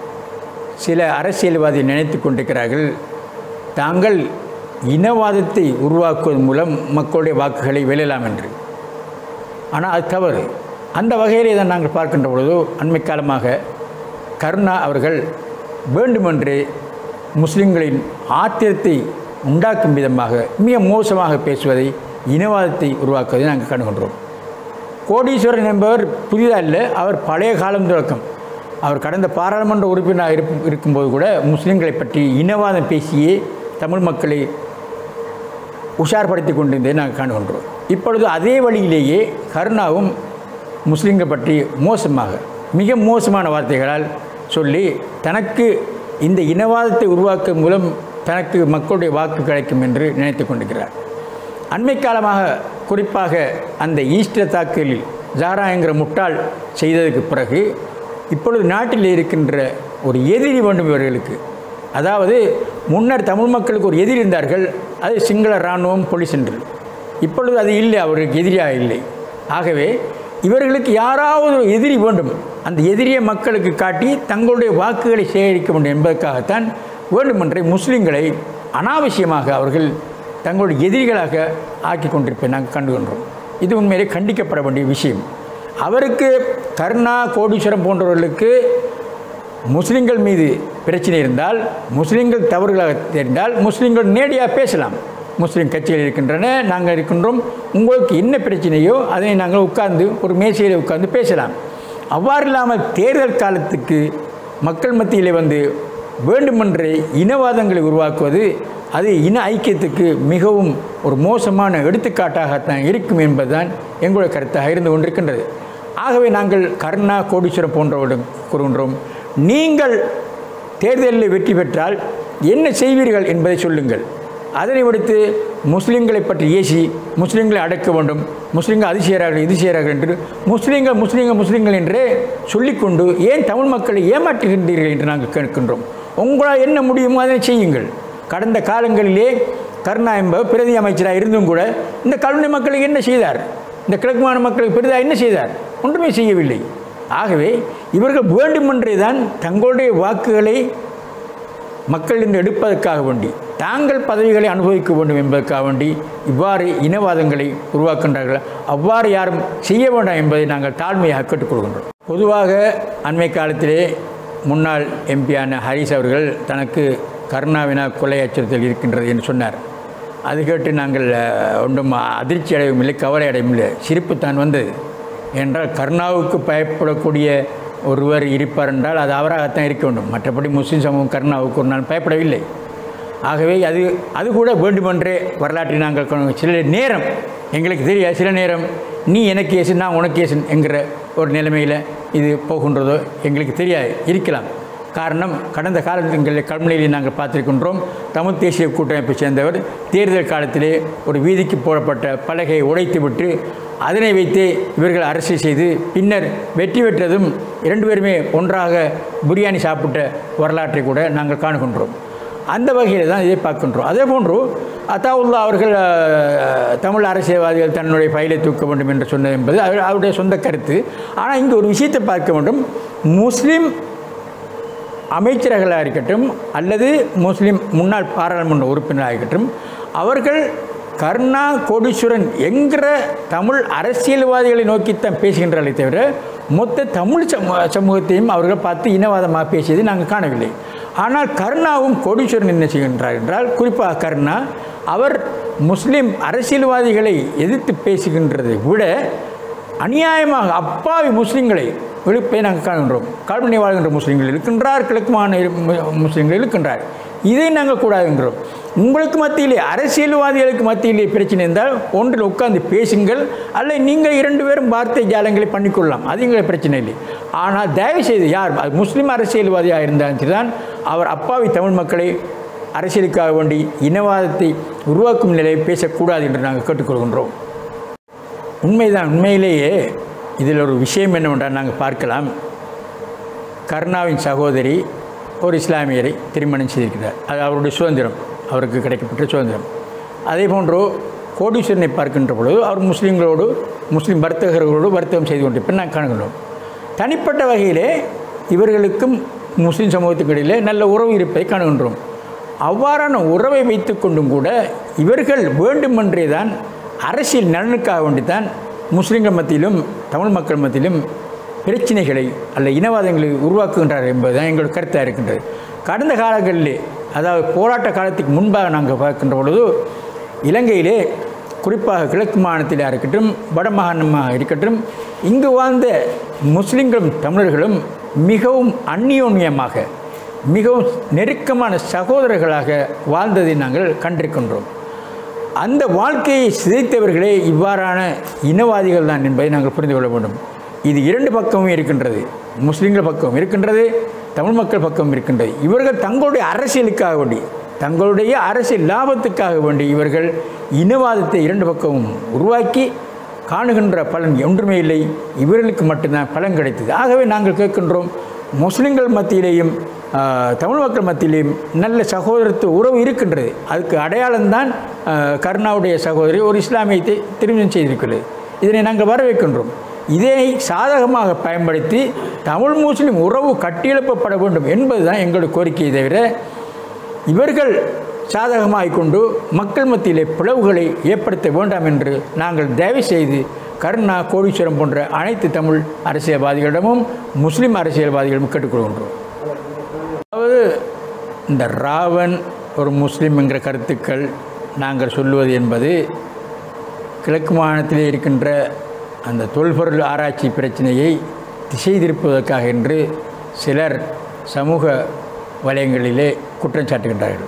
சில அரசியல்வாதி நினைத்து கொண்டிருக்கிறார்கள் தாங்கள் இனவாதத்தை உருவாக்குவதன் மூலம் மக்களுடைய வாக்குகளை வெல்லலாம் என்று ஆனால் அது தவறு அந்த வகையிலே தான் நாங்கள் பார்க்கின்ற பொழுது அண்மை காலமாக கருணா அவர்கள் வேண்டுமென்றே முஸ்லிம்களின் ஆத்திரத்தை உண்டாக்கும் விதமாக மிக மோசமாக பேசுவதை இனவாதத்தை உருவாக்குவதை நாங்கள் கண்டுகொண்டோம் கோடீஸ்வரன் என்பவர் புதிதாக இல்லை அவர் பழைய காலம் தொடக்கம் அவர் கடந்த பாராளுமன்ற உறுப்பினராக இருப்பு இருக்கும்போது கூட முஸ்லீம்களை பற்றி இனவாதம் பேசியே தமிழ் மக்களை உஷார்படுத்தி கொண்டிருந்ததை நாங்கள் காணுகின்றோம் இப்பொழுது அதே வழியிலேயே கருணாவும் முஸ்லீம்கள் பற்றி மோசமாக மிக மோசமான வார்த்தைகளால் சொல்லி தனக்கு இந்த இனவாதத்தை உருவாக்கும் மூலம் தனக்கு மக்களுடைய வாக்கு கிடைக்கும் என்று நினைத்து கொண்டிருக்கிறார் அண்மை காலமாக குறிப்பாக அந்த ஈஸ்டர் தாக்குதலில் ஜாரா என்கிற முட்டாள் செய்ததுக்கு பிறகு இப்பொழுது நாட்டில் இருக்கின்ற ஒரு எதிரி வேண்டும் இவர்களுக்கு அதாவது முன்னர் தமிழ் மக்களுக்கு ஒரு எதிரி இருந்தார்கள் அது சிங்கள இராணுவம் போலீஸ் என்று இப்பொழுது அது இல்லை அவர்களுக்கு எதிரியாக இல்லை ஆகவே இவர்களுக்கு யாராவது ஒரு எதிரி வேண்டும் அந்த எதிரியை மக்களுக்கு காட்டி தங்களுடைய வாக்குகளை சேகரிக்க வேண்டும் என்பதற்காகத்தான் வேண்டுமென்றே முஸ்லீம்களை அனாவசியமாக அவர்கள் தங்களுடைய எதிரிகளாக ஆக்கி கொண்டிருப்பதை நாங்கள் கண்டுகொண்டோம் இது உண்மையிலே கண்டிக்கப்பட வேண்டிய விஷயம் அவருக்கு கருணா கோடீஸ்வரம் போன்றவர்களுக்கு முஸ்லீம்கள் மீது பிரச்சனை இருந்தால் முஸ்லீம்கள் தவறுகளாக தெரிந்தால் முஸ்லீம்கள் நேரடியாக பேசலாம் முஸ்லீம் கட்சிகள் இருக்கின்றன நாங்கள் இருக்கின்றோம் உங்களுக்கு என்ன பிரச்சனையோ அதை நாங்கள் உட்கார்ந்து ஒரு மேசையில் உட்கார்ந்து பேசலாம் அவ்வாறு இல்லாமல் தேர்தல் காலத்துக்கு மக்கள் மத்தியிலே வந்து வேண்டுமென்றே இனவாதங்களை உருவாக்குவது அது இன ஐக்கியத்துக்கு மிகவும் ஒரு மோசமான எடுத்துக்காட்டாகத்தான் இருக்கும் என்பதுதான் எங்களுடைய கருத்தாக இருந்து கொண்டிருக்கின்றது ஆகவே நாங்கள் கருணா கோடீஸ்வரம் போன்றவரிடம் கூறுகின்றோம் நீங்கள் தேர்தலில் வெற்றி பெற்றால் என்ன செய்வீர்கள் என்பதை சொல்லுங்கள் அதனை விடுத்து முஸ்லீம்களை பற்றி ஏசி முஸ்லீம்களை அடக்க வேண்டும் முஸ்லீம்கள் அது செய்கிறார்கள் இது செய்கிறார்கள் என்று முஸ்லீம்கள் முஸ்லீம்கள் முஸ்லீம்கள் என்றே சொல்லிக்கொண்டு ஏன் தமிழ் மக்களை ஏமாற்றுகின்றீர்கள் என்று நாங்கள் கேட்கின்றோம் உங்களால் என்ன முடியுமோ அதனை செய்யுங்கள் கடந்த காலங்களிலே கருணா என்பவர் பிரதி அமைச்சராக இருந்தும் கூட இந்த கல்வி மக்களுக்கு என்ன செய்தார் இந்த கிழக்கு மாநில மக்களுக்கு பெரிதாக என்ன செய்தார் ஒன்றுமே செய்யவில்லை ஆகவே இவர்கள் வேண்டுமென்றே தான் தங்களுடைய வாக்குகளை மக்களிடம் எடுப்பதற்காக வேண்டி தாங்கள் பதவிகளை அனுபவிக்க வேண்டும் என்பதற்காக வேண்டி இவ்வாறு இனவாதங்களை உருவாக்கின்றார்கள் அவ்வாறு யாரும் செய்ய வேண்டாம் என்பதை நாங்கள் தாழ்மையாக கேட்டுக்கொள்கின்றோம் பொதுவாக அண்மை காலத்திலே முன்னாள் எம்பியான ஹரிஸ் அவர்கள் தனக்கு கருணாவினா கொலை அச்சுறுத்தல் இருக்கின்றது என்று சொன்னார் அது கேட்டு நாங்கள் அஹ், ஒன்றும் அதிர்ச்சி அடையவும் இல்லை கவலை அடையவும் இல்லை சிரிப்பு தான் வந்தது என்றால் கருணாவுக்கு பயப்படக்கூடிய ஒருவர் இருப்பார் என்றால் அது அவராகத்தான் இருக்க வேண்டும் மற்றபடி முஸ்லீம் சமூகம் கருணாவுக்கு ஒரு நாள் பயப்படவில்லை ஆகவே அது அது கூட வேண்டுமென்றே வரலாற்றை நாங்கள் கொண்டு- சில நேரம் எங்களுக்கு தெரியாது சில நேரம் நீ எனக்கு ஏசு நான் உனக்கு ஏசு என்கிற ஒரு நிலைமையில் இது போகின்றதோ எங்களுக்கு தெரியாது இருக்கலாம் காரணம் கடந்த காலங்களில் கல்முனையில் நாங்கள் பார்த்திருக்கின்றோம் தமிழ் தேசிய கூட்டமைப்பை சேர்ந்தவர் தேர்தல் காலத்திலே ஒரு வீதிக்கு போடப்பட்ட பலகையை உடைத்துவிட்டு அதனை வைத்து இவர்கள் அரசியல் செய்து பின்னர் வெற்றி பெற்றதும் இரண்டு பேருமே ஒன்றாக பிரியாணி சாப்பிட்ட வரலாற்றை கூட நாங்கள் காணுகின்றோம் அந்த வகையில் தான் இதை பார்க்கின்றோம் அதே போன்று அத்தாவுல்லா அவர்கள் அஹ், தமிழ் அரசியல்வாதிகள் தன்னுடைய ஃபைலை தூக்க வேண்டும் என்று சொன்னது என்பது அவர் அவருடைய சொந்த கருத்து ஆனால் இங்கே ஒரு விஷயத்தை பார்க்க வேண்டும் முஸ்லீம் அமைச்சர்களாக இருக்கட்டும் அல்லது முஸ்லீம் முன்னாள் பாராளுமன்ற உறுப்பினராக இருக்கட்டும் அவர்கள் கருணா கோடீஸ்வரன் என்கிற தமிழ் அரசியல்வாதிகளை நோக்கித்தான் பேசுகின்றார்களே தவிர மொத்த தமிழ் சமூ சமூகத்தையும் அவர்கள் பார்த்து இனவாதமாக பேசியதை நாங்கள் காணவில்லை ஆனால் கருணாவும் கோடீஸ்வரன் என்ன செய்கின்றார் என்றால் குறிப்பாக கருணா அவர் முஸ்லீம் அரசியல்வாதிகளை எதிர்த்து பேசுகின்றதை விட அநியாயமாக அப்பாவி முஸ்லீம்களை விழுப்பை நாங்கள் காண்கின்றோம் கால்மணி வாழ்கின்ற முஸ்லீம்கள் இருக்கின்றார் கிழக்கு மாநில இரு- மு- முஸ்லீம்கள் இருக்கின்றார் இதை நாங்கள் கூடாதுன்றோம் உங்களுக்கு மத்தியிலே அரசியல்வாதிகளுக்கு மத்தியிலே பிரச்சனை இருந்தால் ஒன்றில் உட்கார்ந்து பேசுங்கள் அல்ல நீங்கள் இரண்டு பேரும் வார்த்தை ஜாலங்களை பண்ணிக்கொள்ளலாம் அது எங்களுக்கு பிரச்சனை இல்லை ஆனால் தயவு செய்து யார் அது முஸ்லீம் அரசியல்வாதியாக இருந்தாலும் தான் அவர் அப்பாவி தமிழ் மக்களை அரசியலுக்காக வேண்டி இனவாதத்தை உருவாக்கும் நிலையை பேசக்கூடாது என்று நாங்கள் கேட்டுக்கொள்கின்றோம் உண்மைதான் உண்மையிலேயே இதில் ஒரு விஷயம் என்னவென்றால் நாங்கள் பார்க்கலாம் கருணாவின் சகோதரி ஒரு இஸ்லாமியரை திருமணம் செய்திருக்கிறார் அது அவருடைய சுதந்திரம் அவருக்கு கிடைக்கப்பட்ட சுதந்திரம் அதே போன்று கோடீஸ்வரனை பார்க்கின்ற பொழுது அவர் முஸ்லீம்களோடு முஸ்லீம் வர்த்தகர்களோடு வர்த்தகம் செய்து கொண்டிருப்பதை நான் காணுகின்றோம் தனிப்பட்ட வகையிலே இவர்களுக்கும் முஸ்லீம் சமூகத்துக்கு இடையிலே நல்ல உறவு இருப்பதை காணுகின்றோம் அவ்வாறான உறவை வைத்துக்கொண்டும் கூட இவர்கள் வேண்டுமென்றே தான் அரசியல் நலனுக்காக வேண்டித்தான் முஸ்லீம்கள் மத்தியிலும் தமிழ் மக்கள் மத்தியிலும் பிரச்சனைகளை அல்ல இனவாதங்களை உருவாக்குகின்றார் என்பதுதான் எங்களோட கருத்தாக இருக்கின்றது கடந்த காலங்களிலே அதாவது போராட்ட காலத்துக்கு முன்பாக நாங்கள் பார்க்கின்ற பொழுது இலங்கையிலே குறிப்பாக கிழக்கு மாநிலத்திலாக இருக்கட்டும் வட மாகாணமாக இருக்கட்டும் இங்கு வாழ்ந்த முஸ்லிம்களும் தமிழர்களும் மிகவும் அந்நியோன்யமாக மிகவும் நெருக்கமான சகோதரர்களாக வாழ்ந்ததை நாங்கள் கண்டிருக்கின்றோம் அந்த வாழ்க்கையை சிதைத்தவர்களே இவ்வாறான இனவாதிகள் தான் என்பதை நாங்கள் புரிந்து கொள்ள வேண்டும் இது இரண்டு பக்கமும் இருக்கின்றது முஸ்லிம்கள் பக்கம் இருக்கின்றது தமிழ் மக்கள் பக்கம் இருக்கின்றது இவர்கள் தங்களுடைய அரசியலுக்காக வேண்டி தங்களுடைய அரசியல் லாபத்துக்காக வேண்டி இவர்கள் இனவாதத்தை இரண்டு பக்கமும் உருவாக்கி காணுகின்ற பலன் ஒன்றுமே இல்லை இவர்களுக்கு மட்டும்தான் பலன் கிடைத்தது ஆகவே நாங்கள் கேட்கின்றோம் முஸ்லிம்கள் மத்தியிலேயும் ஆஹ், தமிழ் மக்கள் மத்தியிலேயும் நல்ல சகோதரத்துவ உறவு இருக்கின்றது அதுக்கு அடையாளம்தான் ஆஹ், கருணாவுடைய சகோதரி ஒரு இஸ்லாமியத்தை திருமணம் செய்திருக்கிறது இதனை நாங்கள் வரவேற்கின்றோம் இதனை சாதகமாக பயன்படுத்தி தமிழ் முஸ்லிம் உறவு கட்டியெழுப்பப்பட வேண்டும் என்பதுதான் எங்களுடைய கோரிக்கையை தவிர இவர்கள் சாதகமாகிக் கொண்டு மக்கள் மத்தியிலே பிளவுகளை ஏற்படுத்த வேண்டாம் என்று நாங்கள் தயவு செய்து கருணா கோடீஸ்வரம் போன்ற அனைத்து தமிழ் அரசியல்வாதிகளிடமும் முஸ்லிம் அரசியல்வாதிகளிடம் கேட்டுக்கொள்கின்றோம் அதாவது இந்த ராவன் ஒரு முஸ்லிம் என்கிற கருத்துக்கள் நாங்கள் சொல்லுவது என்பது கிழக்கு மாநிலத்திலே இருக்கின்ற அந்த தொல்பொருள் ஆராய்ச்சி பிரச்சனையை திசை திருப்புவதற்காக என்று சிலர் சமூக வலயங்களிலே குற்றம் சாட்டுகின்றார்கள்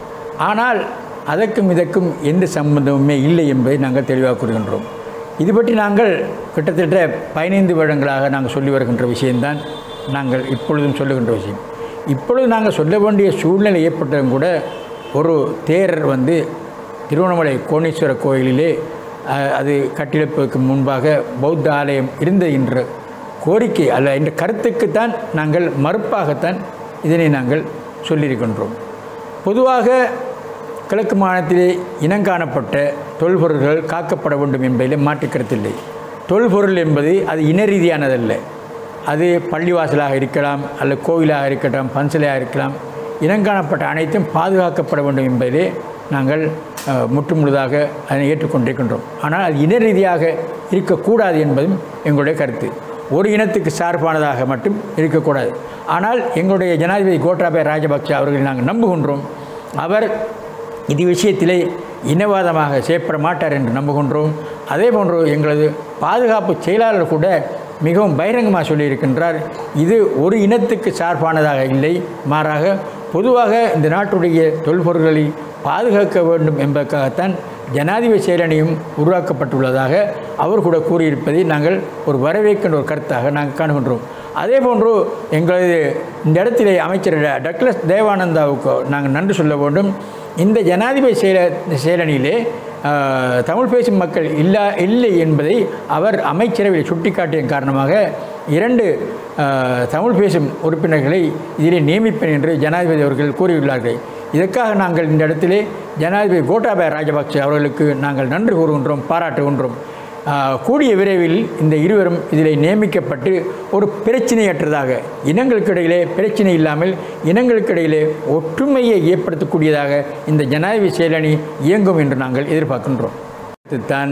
ஆனால் அதற்கும் இதற்கும் எந்த சம்பந்தமுமே இல்லை என்பதை நாங்கள் தெளிவாக கூறுகின்றோம் இது பற்றி நாங்கள் கிட்டத்தட்ட பதினைந்து வருடங்களாக நாங்கள் சொல்லி வருகின்ற விஷயம்தான் நாங்கள் இப்பொழுதும் சொல்லுகின்ற விஷயம் இப்பொழுது நாங்கள் சொல்ல வேண்டிய சூழ்நிலை ஏற்பட்டதும் கூட ஒரு தேரர் வந்து திருவண்ணாமலை கோணேஸ்வர கோயிலிலே அஹ், அது கட்டியெழுப்பதற்கு முன்பாக பௌத்த ஆலயம் இருந்தது என்ற கோரிக்கை அல்ல என்ற கருத்துக்குத்தான் நாங்கள் மறுப்பாகத்தான் இதனை நாங்கள் சொல்லியிருக்கின்றோம் பொதுவாக கிழக்கு மாநிலத்திலே இனங்காணப்பட்ட தொல்பொருள்கள் காக்கப்பட வேண்டும் என்பதில் மாற்றுக் கருத்தில்லை தொல்பொருள் என்பது அது இன ரீதியானதல்ல அது பள்ளிவாசலாக இருக்கலாம் அல்லது கோவிலாக இருக்கட்டும் பன்சலையாக இருக்கலாம் இனங்காணப்பட்ட அனைத்தும் பாதுகாக்கப்பட வேண்டும் என்பதிலே நாங்கள் அஹ், முற்றுமுழுதாக அதனை ஏற்றுக்கொண்டிருக்கின்றோம் ஆனால் அது இன ரீதியாக இருக்கக்கூடாது என்பதும் எங்களுடைய கருத்து ஒரு இனத்துக்கு சார்பானதாக மட்டும் இருக்கக்கூடாது ஆனால் எங்களுடைய ஜனாதிபதி கோட்டாபய ராஜபக்சே அவர்களை நாங்கள் நம்புகின்றோம் அவர் இது விஷயத்திலே இனவாதமாக செயற்பட மாட்டார் என்று நம்புகின்றோம் அதே போன்று எங்களது பாதுகாப்பு செயலாளர் கூட மிகவும் பகிரங்கமாக சொல்லியிருக்கின்றார் இது ஒரு இனத்துக்கு சார்பானதாக இல்லை மாறாக பொதுவாக இந்த நாட்டுடைய தொல்பொருள்களை பாதுகாக்க வேண்டும் என்பதற்காகத்தான் ஜனாதிபதி செயலணியும் உருவாக்கப்பட்டுள்ளதாக அவர் கூட கூறியிருப்பதை நாங்கள் ஒரு வரவேற்கின்ற ஒரு கருத்தாக நாங்கள் காணுகின்றோம் அதே போன்று எங்களது இந்த இடத்திலே அமைச்சர் டக்ளஸ் தேவானந்தாவுக்கு நாங்கள் நன்றி சொல்ல வேண்டும் இந்த ஜனாதிபதி செயல செயலணியிலே ஆஹ், தமிழ் பேசும் மக்கள் இல்லா இல்லை என்பதை அவர் அமைச்சரவையில் சுட்டிக்காட்டிய காரணமாக இரண்டு ஆஹ், தமிழ் பேசும் உறுப்பினர்களை இதிலே நியமிப்பேன் என்று ஜனாதிபதி அவர்கள் கூறியுள்ளார்கள் இதற்காக நாங்கள் இந்த இடத்திலே ஜனாதிபதி கோட்டாபய ராஜபக்சே அவர்களுக்கு நாங்கள் நன்றி கூறுகின்றோம் பாராட்டுகின்றோம் ஆஹ், கூடிய விரைவில் இந்த இருவரும் இதில் நியமிக்கப்பட்டு ஒரு பிரச்சனையற்றதாக இனங்களுக்கு இடையிலே பிரச்சனை இல்லாமல் இனங்களுக்கு இடையிலே ஒற்றுமையை ஏற்படுத்தக்கூடியதாக இந்த ஜனாதிபதி செயலணி இயங்கும் என்று நாங்கள் எதிர்பார்க்கின்றோம் இதுதான்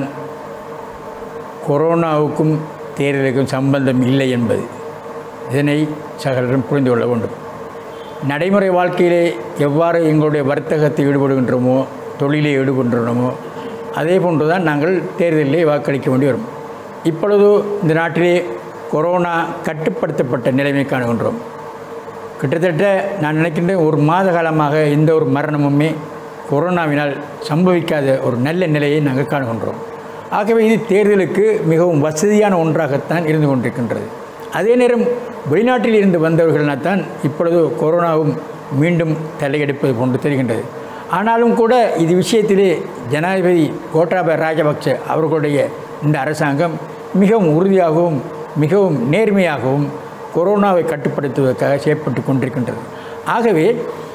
கொரோனாவுக்கும் தேர்தலுக்கும் சம்பந்தம் இல்லை என்பது இதனை சகலரும் புரிந்து கொள்ள வேண்டும் நடைமுறை வாழ்க்கையிலே எவ்வாறு எங்களுடைய வர்த்தகத்தை ஈடுபடுகின்றோமோ தொழிலை ஈடுபடுகின்றோமோ அதே போன்று தான் நாங்கள் தேர்தலிலே வாக்களிக்க வேண்டி வரும் இப்பொழுது இந்த நாட்டிலே கொரோனா கட்டுப்படுத்தப்பட்ட நிலைமை காணுகின்றோம் கிட்டத்தட்ட நான் நினைக்கின்றேன் ஒரு மாத காலமாக எந்த ஒரு மரணமுமே கொரோனாவினால் சம்பவிக்காத ஒரு நல்ல நிலையை நாங்கள் காணுகின்றோம் ஆகவே இது தேர்தலுக்கு மிகவும் வசதியான ஒன்றாகத்தான் இருந்து கொண்டிருக்கின்றது அதே நேரம் வெளிநாட்டில் இருந்து வந்தவர்களால் தான் இப்பொழுது கொரோனாவும் மீண்டும் தலையெடுப்பது போன்று தெரிகின்றது ஆனாலும் கூட இது விஷயத்திலே ஜனாதிபதி கோட்டாபய ராஜபக்ச அவர்களுடைய இந்த அரசாங்கம் மிகவும் உறுதியாகவும் மிகவும் நேர்மையாகவும் கொரோனாவை கட்டுப்படுத்துவதற்காக செயற்பட்டு கொண்டிருக்கின்றது ஆகவே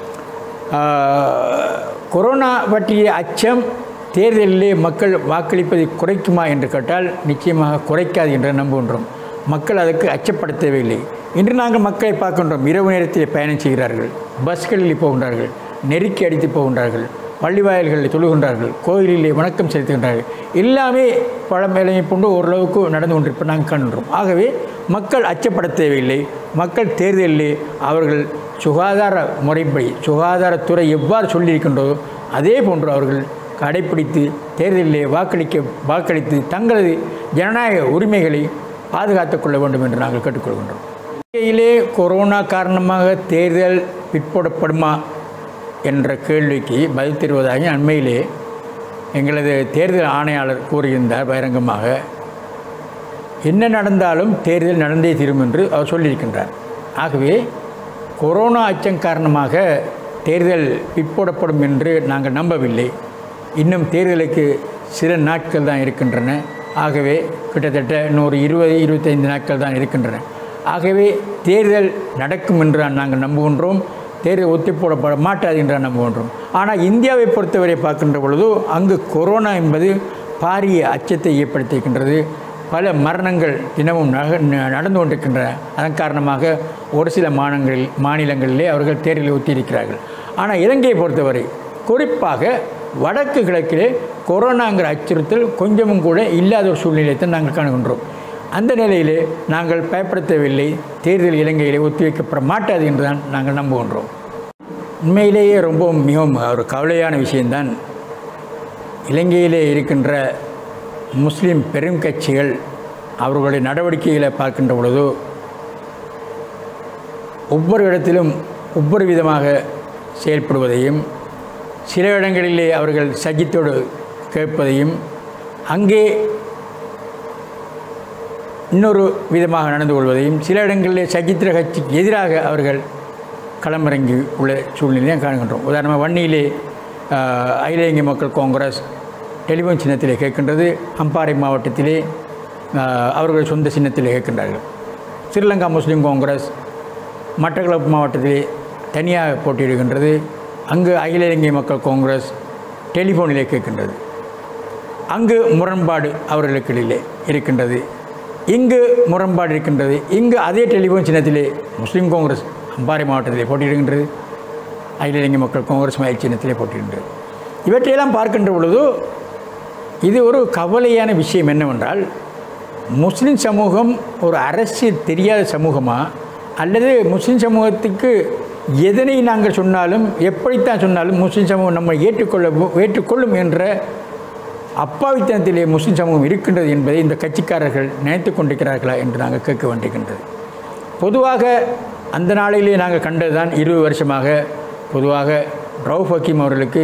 ஆஹ், கொரோனா பற்றிய அச்சம் தேர்தலிலே மக்கள் வாக்களிப்பதை குறைக்குமா என்று கேட்டால் நிச்சயமாக குறைக்காது என்று நம்புகின்றோம் மக்கள் அதற்கு அச்சப்பட தேவையில்லை இன்று நாங்கள் மக்களை பார்க்கின்றோம் இரவு நேரத்தில் பயணம் செய்கிறார்கள் பஸ்களில் போகின்றார்கள் நெருக்கி அடித்து போகின்றார்கள் பள்ளி வாயில்களில் தொழுகின்றார்கள் கோயிலிலே வணக்கம் செலுத்துகின்றார்கள் எல்லாமே பழமேலையை கொண்டு ஓரளவுக்கு நடந்து கொண்டிருப்ப நாங்கள் காண்கின்றோம் ஆகவே மக்கள் அச்சப்பட தேவையில்லை மக்கள் தேர்தலிலே அவர்கள் சுகாதார முறைப்படி சுகாதாரத்துறை எவ்வாறு சொல்லியிருக்கின்றதோ அதே போன்று அவர்கள் கடைப்பிடித்து தேர்தலிலே வாக்களிக்க வாக்களித்து தங்களது ஜனநாயக உரிமைகளை பாதுகாத்துக் கொள்ள வேண்டும் என்று நாங்கள் கேட்டுக்கொள்கின்றோம் இலங்கையிலே கொரோனா காரணமாக தேர்தல் பிற்போடப்படுமா என்ற கேள்விக்கு பதில் தருவதாக அண்மையிலே எங்களது தேர்தல் ஆணையாளர் கூறியிருந்தார் பகிரங்கமாக என்ன நடந்தாலும் தேர்தல் நடந்தே தீரும் என்று அவர் சொல்லியிருக்கின்றார் ஆகவே கொரோனா அச்சம் காரணமாக தேர்தல் பிற்போடப்படும் என்று நாங்கள் நம்பவில்லை இன்னும் தேர்தலுக்கு சில நாட்கள் தான் இருக்கின்றன ஆகவே கிட்டத்தட்ட இன்னொரு இருபது இருபத்தைந்து நாட்கள் தான் இருக்கின்றன ஆகவே தேர்தல் நடக்கும் என்று நாங்கள் நம்புகின்றோம் தேர்தல் ஒத்தி போடப்பட மாட்டாது என்று நம்புகின்றோம் ஆனால் இந்தியாவை பொறுத்தவரை பார்க்கின்ற பொழுது அங்கு கொரோனா என்பது பாரிய அச்சத்தை ஏற்படுத்தியிருக்கின்றது பல மரணங்கள் தினமும் நக நடந்து கொண்டிருக்கின்றன அதன் காரணமாக ஒரு சில மாநிலங்களில் மாநிலங்களிலே அவர்கள் தேர்தலை ஒத்தியிருக்கிறார்கள் ஆனால் இலங்கையை பொறுத்தவரை குறிப்பாக வடக்கு கிழக்கிலே கொரோனாங்கிற அச்சுறுத்தல் கொஞ்சமும் கூட இல்லாத ஒரு சூழ்நிலையை நாங்கள் காணுகின்றோம் அந்த நிலையிலே நாங்கள் பயப்படுத்தவில்லை தேர்தல் இலங்கையிலே ஒத்திவைக்கப்பட மாட்டாது என்று தான் நாங்கள் நம்புகின்றோம் உண்மையிலேயே ரொம்ப மிகவும் ஒரு கவலையான விஷயம்தான் இலங்கையிலே இருக்கின்ற முஸ்லீம் பெரும் கட்சிகள் அவர்களுடைய நடவடிக்கைகளை பார்க்கின்ற பொழுது ஒவ்வொரு இடத்திலும் ஒவ்வொரு விதமாக செயல்படுவதையும் சில இடங்களிலே அவர்கள் சஜித்தோடு கேட்பதையும் அங்கே இன்னொரு விதமாக நடந்து கொள்வதையும் சில இடங்களிலே சஜித்திர கட்சிக்கு எதிராக அவர்கள் களமிறங்கி உள்ள சூழ்நிலையை காணுகின்றோம் உதாரணமாக வன்னியிலே ஆஹ், அகில இந்திய மக்கள் காங்கிரஸ் டெலிஃபோன் சின்னத்திலே கேட்கின்றது அம்பாறை மாவட்டத்திலே ஆஹ், அவர்கள் சொந்த சின்னத்திலே கேட்கின்றார்கள் ஸ்ரீலங்கா முஸ்லீம் காங்கிரஸ் மட்டக்களப்பு மாவட்டத்திலே தனியாக போட்டியிடுகின்றது அங்கு அகில இலங்கை மக்கள் காங்கிரஸ் டெலிஃபோனிலே கேட்கின்றது அங்கு முரண்பாடு அவர்களுக்கிடையிலே இருக்கின்றது இங்கு முரண்பாடு இருக்கின்றது இங்கு அதே டெலிஃபோன் சின்னத்திலே முஸ்லீம் காங்கிரஸ் அம்பாறை மாவட்டத்திலே போட்டியிடுகின்றது அகில இலங்கை மக்கள் காங்கிரஸ் மயில் சின்னத்திலே போட்டியிடுகின்றது இவற்றையெல்லாம் பார்க்கின்ற பொழுது இது ஒரு கவலையான விஷயம் என்னவென்றால் முஸ்லீம் சமூகம் ஒரு அரசியல் தெரியாத சமூகமா அல்லது முஸ்லீம் சமூகத்துக்கு எதனை நாங்கள் சொன்னாலும் எப்படித்தான் சொன்னாலும் முஸ்லீம் சமூகம் நம்ம ஏற்றுக்கொள்ள ஏற்றுக்கொள்ளும் என்ற அப்பாவித்தனத்திலே முஸ்லிம் சமூகம் இருக்கின்றது என்பதை இந்த கட்சிக்காரர்கள் நினைத்து கொண்டிருக்கிறார்களா என்று நாங்கள் கேட்க வேண்டியிருக்கின்றது பொதுவாக அந்த நாளிலே நாங்கள் கண்டதுதான் இருபது வருஷமாக பொதுவாக ரவுஃப் ஹக்கீம் அவர்களுக்கு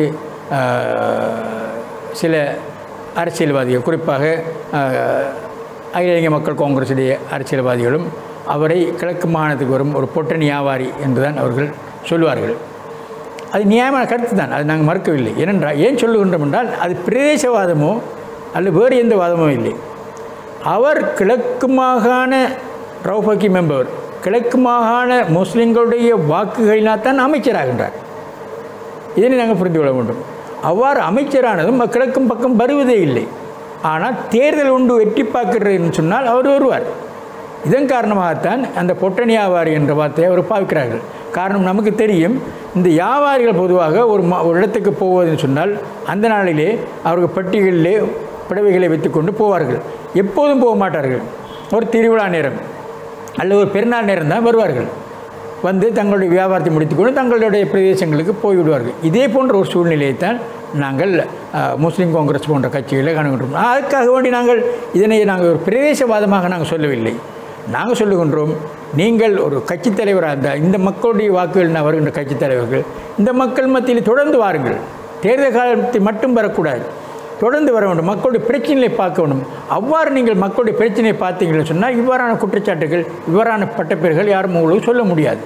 ஆஹ், சில அரசியல்வாதிகள் குறிப்பாக ஆஹ், அகில இந்திய மக்கள் காங்கிரஸுடைய அரசியல்வாதிகளும் அவரை கிழக்கு மாகாணத்துக்கு வரும் ஒரு பொட்டணி வியாபாரி என்றுதான் அவர்கள் சொல்லுவார்கள் அது நியாயமான கருத்து தான் அது நாங்கள் மறுக்கவில்லை ஏனென்றால் ஏன் சொல்லுகின்றோம் என்றால் அது பிரதேசவாதமோ அல்லது வேறு எந்த வாதமோ இல்லை அவர் கிழக்கு மாகாண ரவுஃபக்கி மெம்பர் கிழக்கு மாகாண முஸ்லிம்களுடைய வாக்குகளினால் தான் அமைச்சராகின்றார் இதனை நாங்கள் புரிந்து கொள்ள வேண்டும் அவ்வாறு அமைச்சரானதும் கிழக்கும் பக்கம் வருவதே இல்லை ஆனால் தேர்தல் உண்டு வெற்றி பார்க்கிறதுன்னு சொன்னால் அவர் வருவார் இதன் காரணமாகத்தான் அந்த பொட்டணி வியாபாரி என்ற வார்த்தையை அவர் பாவிக்கிறார்கள் காரணம் நமக்கு தெரியும் இந்த வியாபாரிகள் பொதுவாக ஒரு ம ஒரு இடத்துக்கு போவதுன்னு சொன்னால் அந்த நாளிலே அவர்கள் பெட்டிகளிலே புடவைகளை வைத்துக்கொண்டு போவார்கள் எப்போதும் போக மாட்டார்கள் ஒரு திருவிழா நேரம் அல்லது ஒரு பெருநாள் நேரம் தான் வருவார்கள் வந்து தங்களுடைய வியாபாரத்தை முடித்துக்கொண்டு தங்களுடைய பிரதேசங்களுக்கு போய்விடுவார்கள் இதே போன்ற ஒரு சூழ்நிலையைத்தான் நாங்கள் அஹ், முஸ்லீம் காங்கிரஸ் போன்ற கட்சிகளை காணுகின்றோம் அதுக்காக வேண்டி நாங்கள் இதனை நாங்கள் ஒரு பிரதேசவாதமாக நாங்கள் சொல்லவில்லை நாங்கள் சொல்லுகின்றோம் நீங்கள் ஒரு கட்சித் தலைவராக இருந்தால் இந்த மக்களுடைய வாக்குகள் வருகின்ற கட்சித் தலைவர்கள் இந்த மக்கள் மத்தியில் தொடர்ந்து வாருங்கள் தேர்தல் காலத்தை மட்டும் வரக்கூடாது தொடர்ந்து வர வேண்டும் மக்களுடைய பிரச்சனைகளை பார்க்க வேண்டும் அவ்வாறு நீங்கள் மக்களுடைய பிரச்சனையை பார்த்தீங்கன்னு சொன்னால் இவ்வாறான குற்றச்சாட்டுகள் இவ்வாறான பட்டப்பேர்கள் யாரும் உங்களுக்கு சொல்ல முடியாது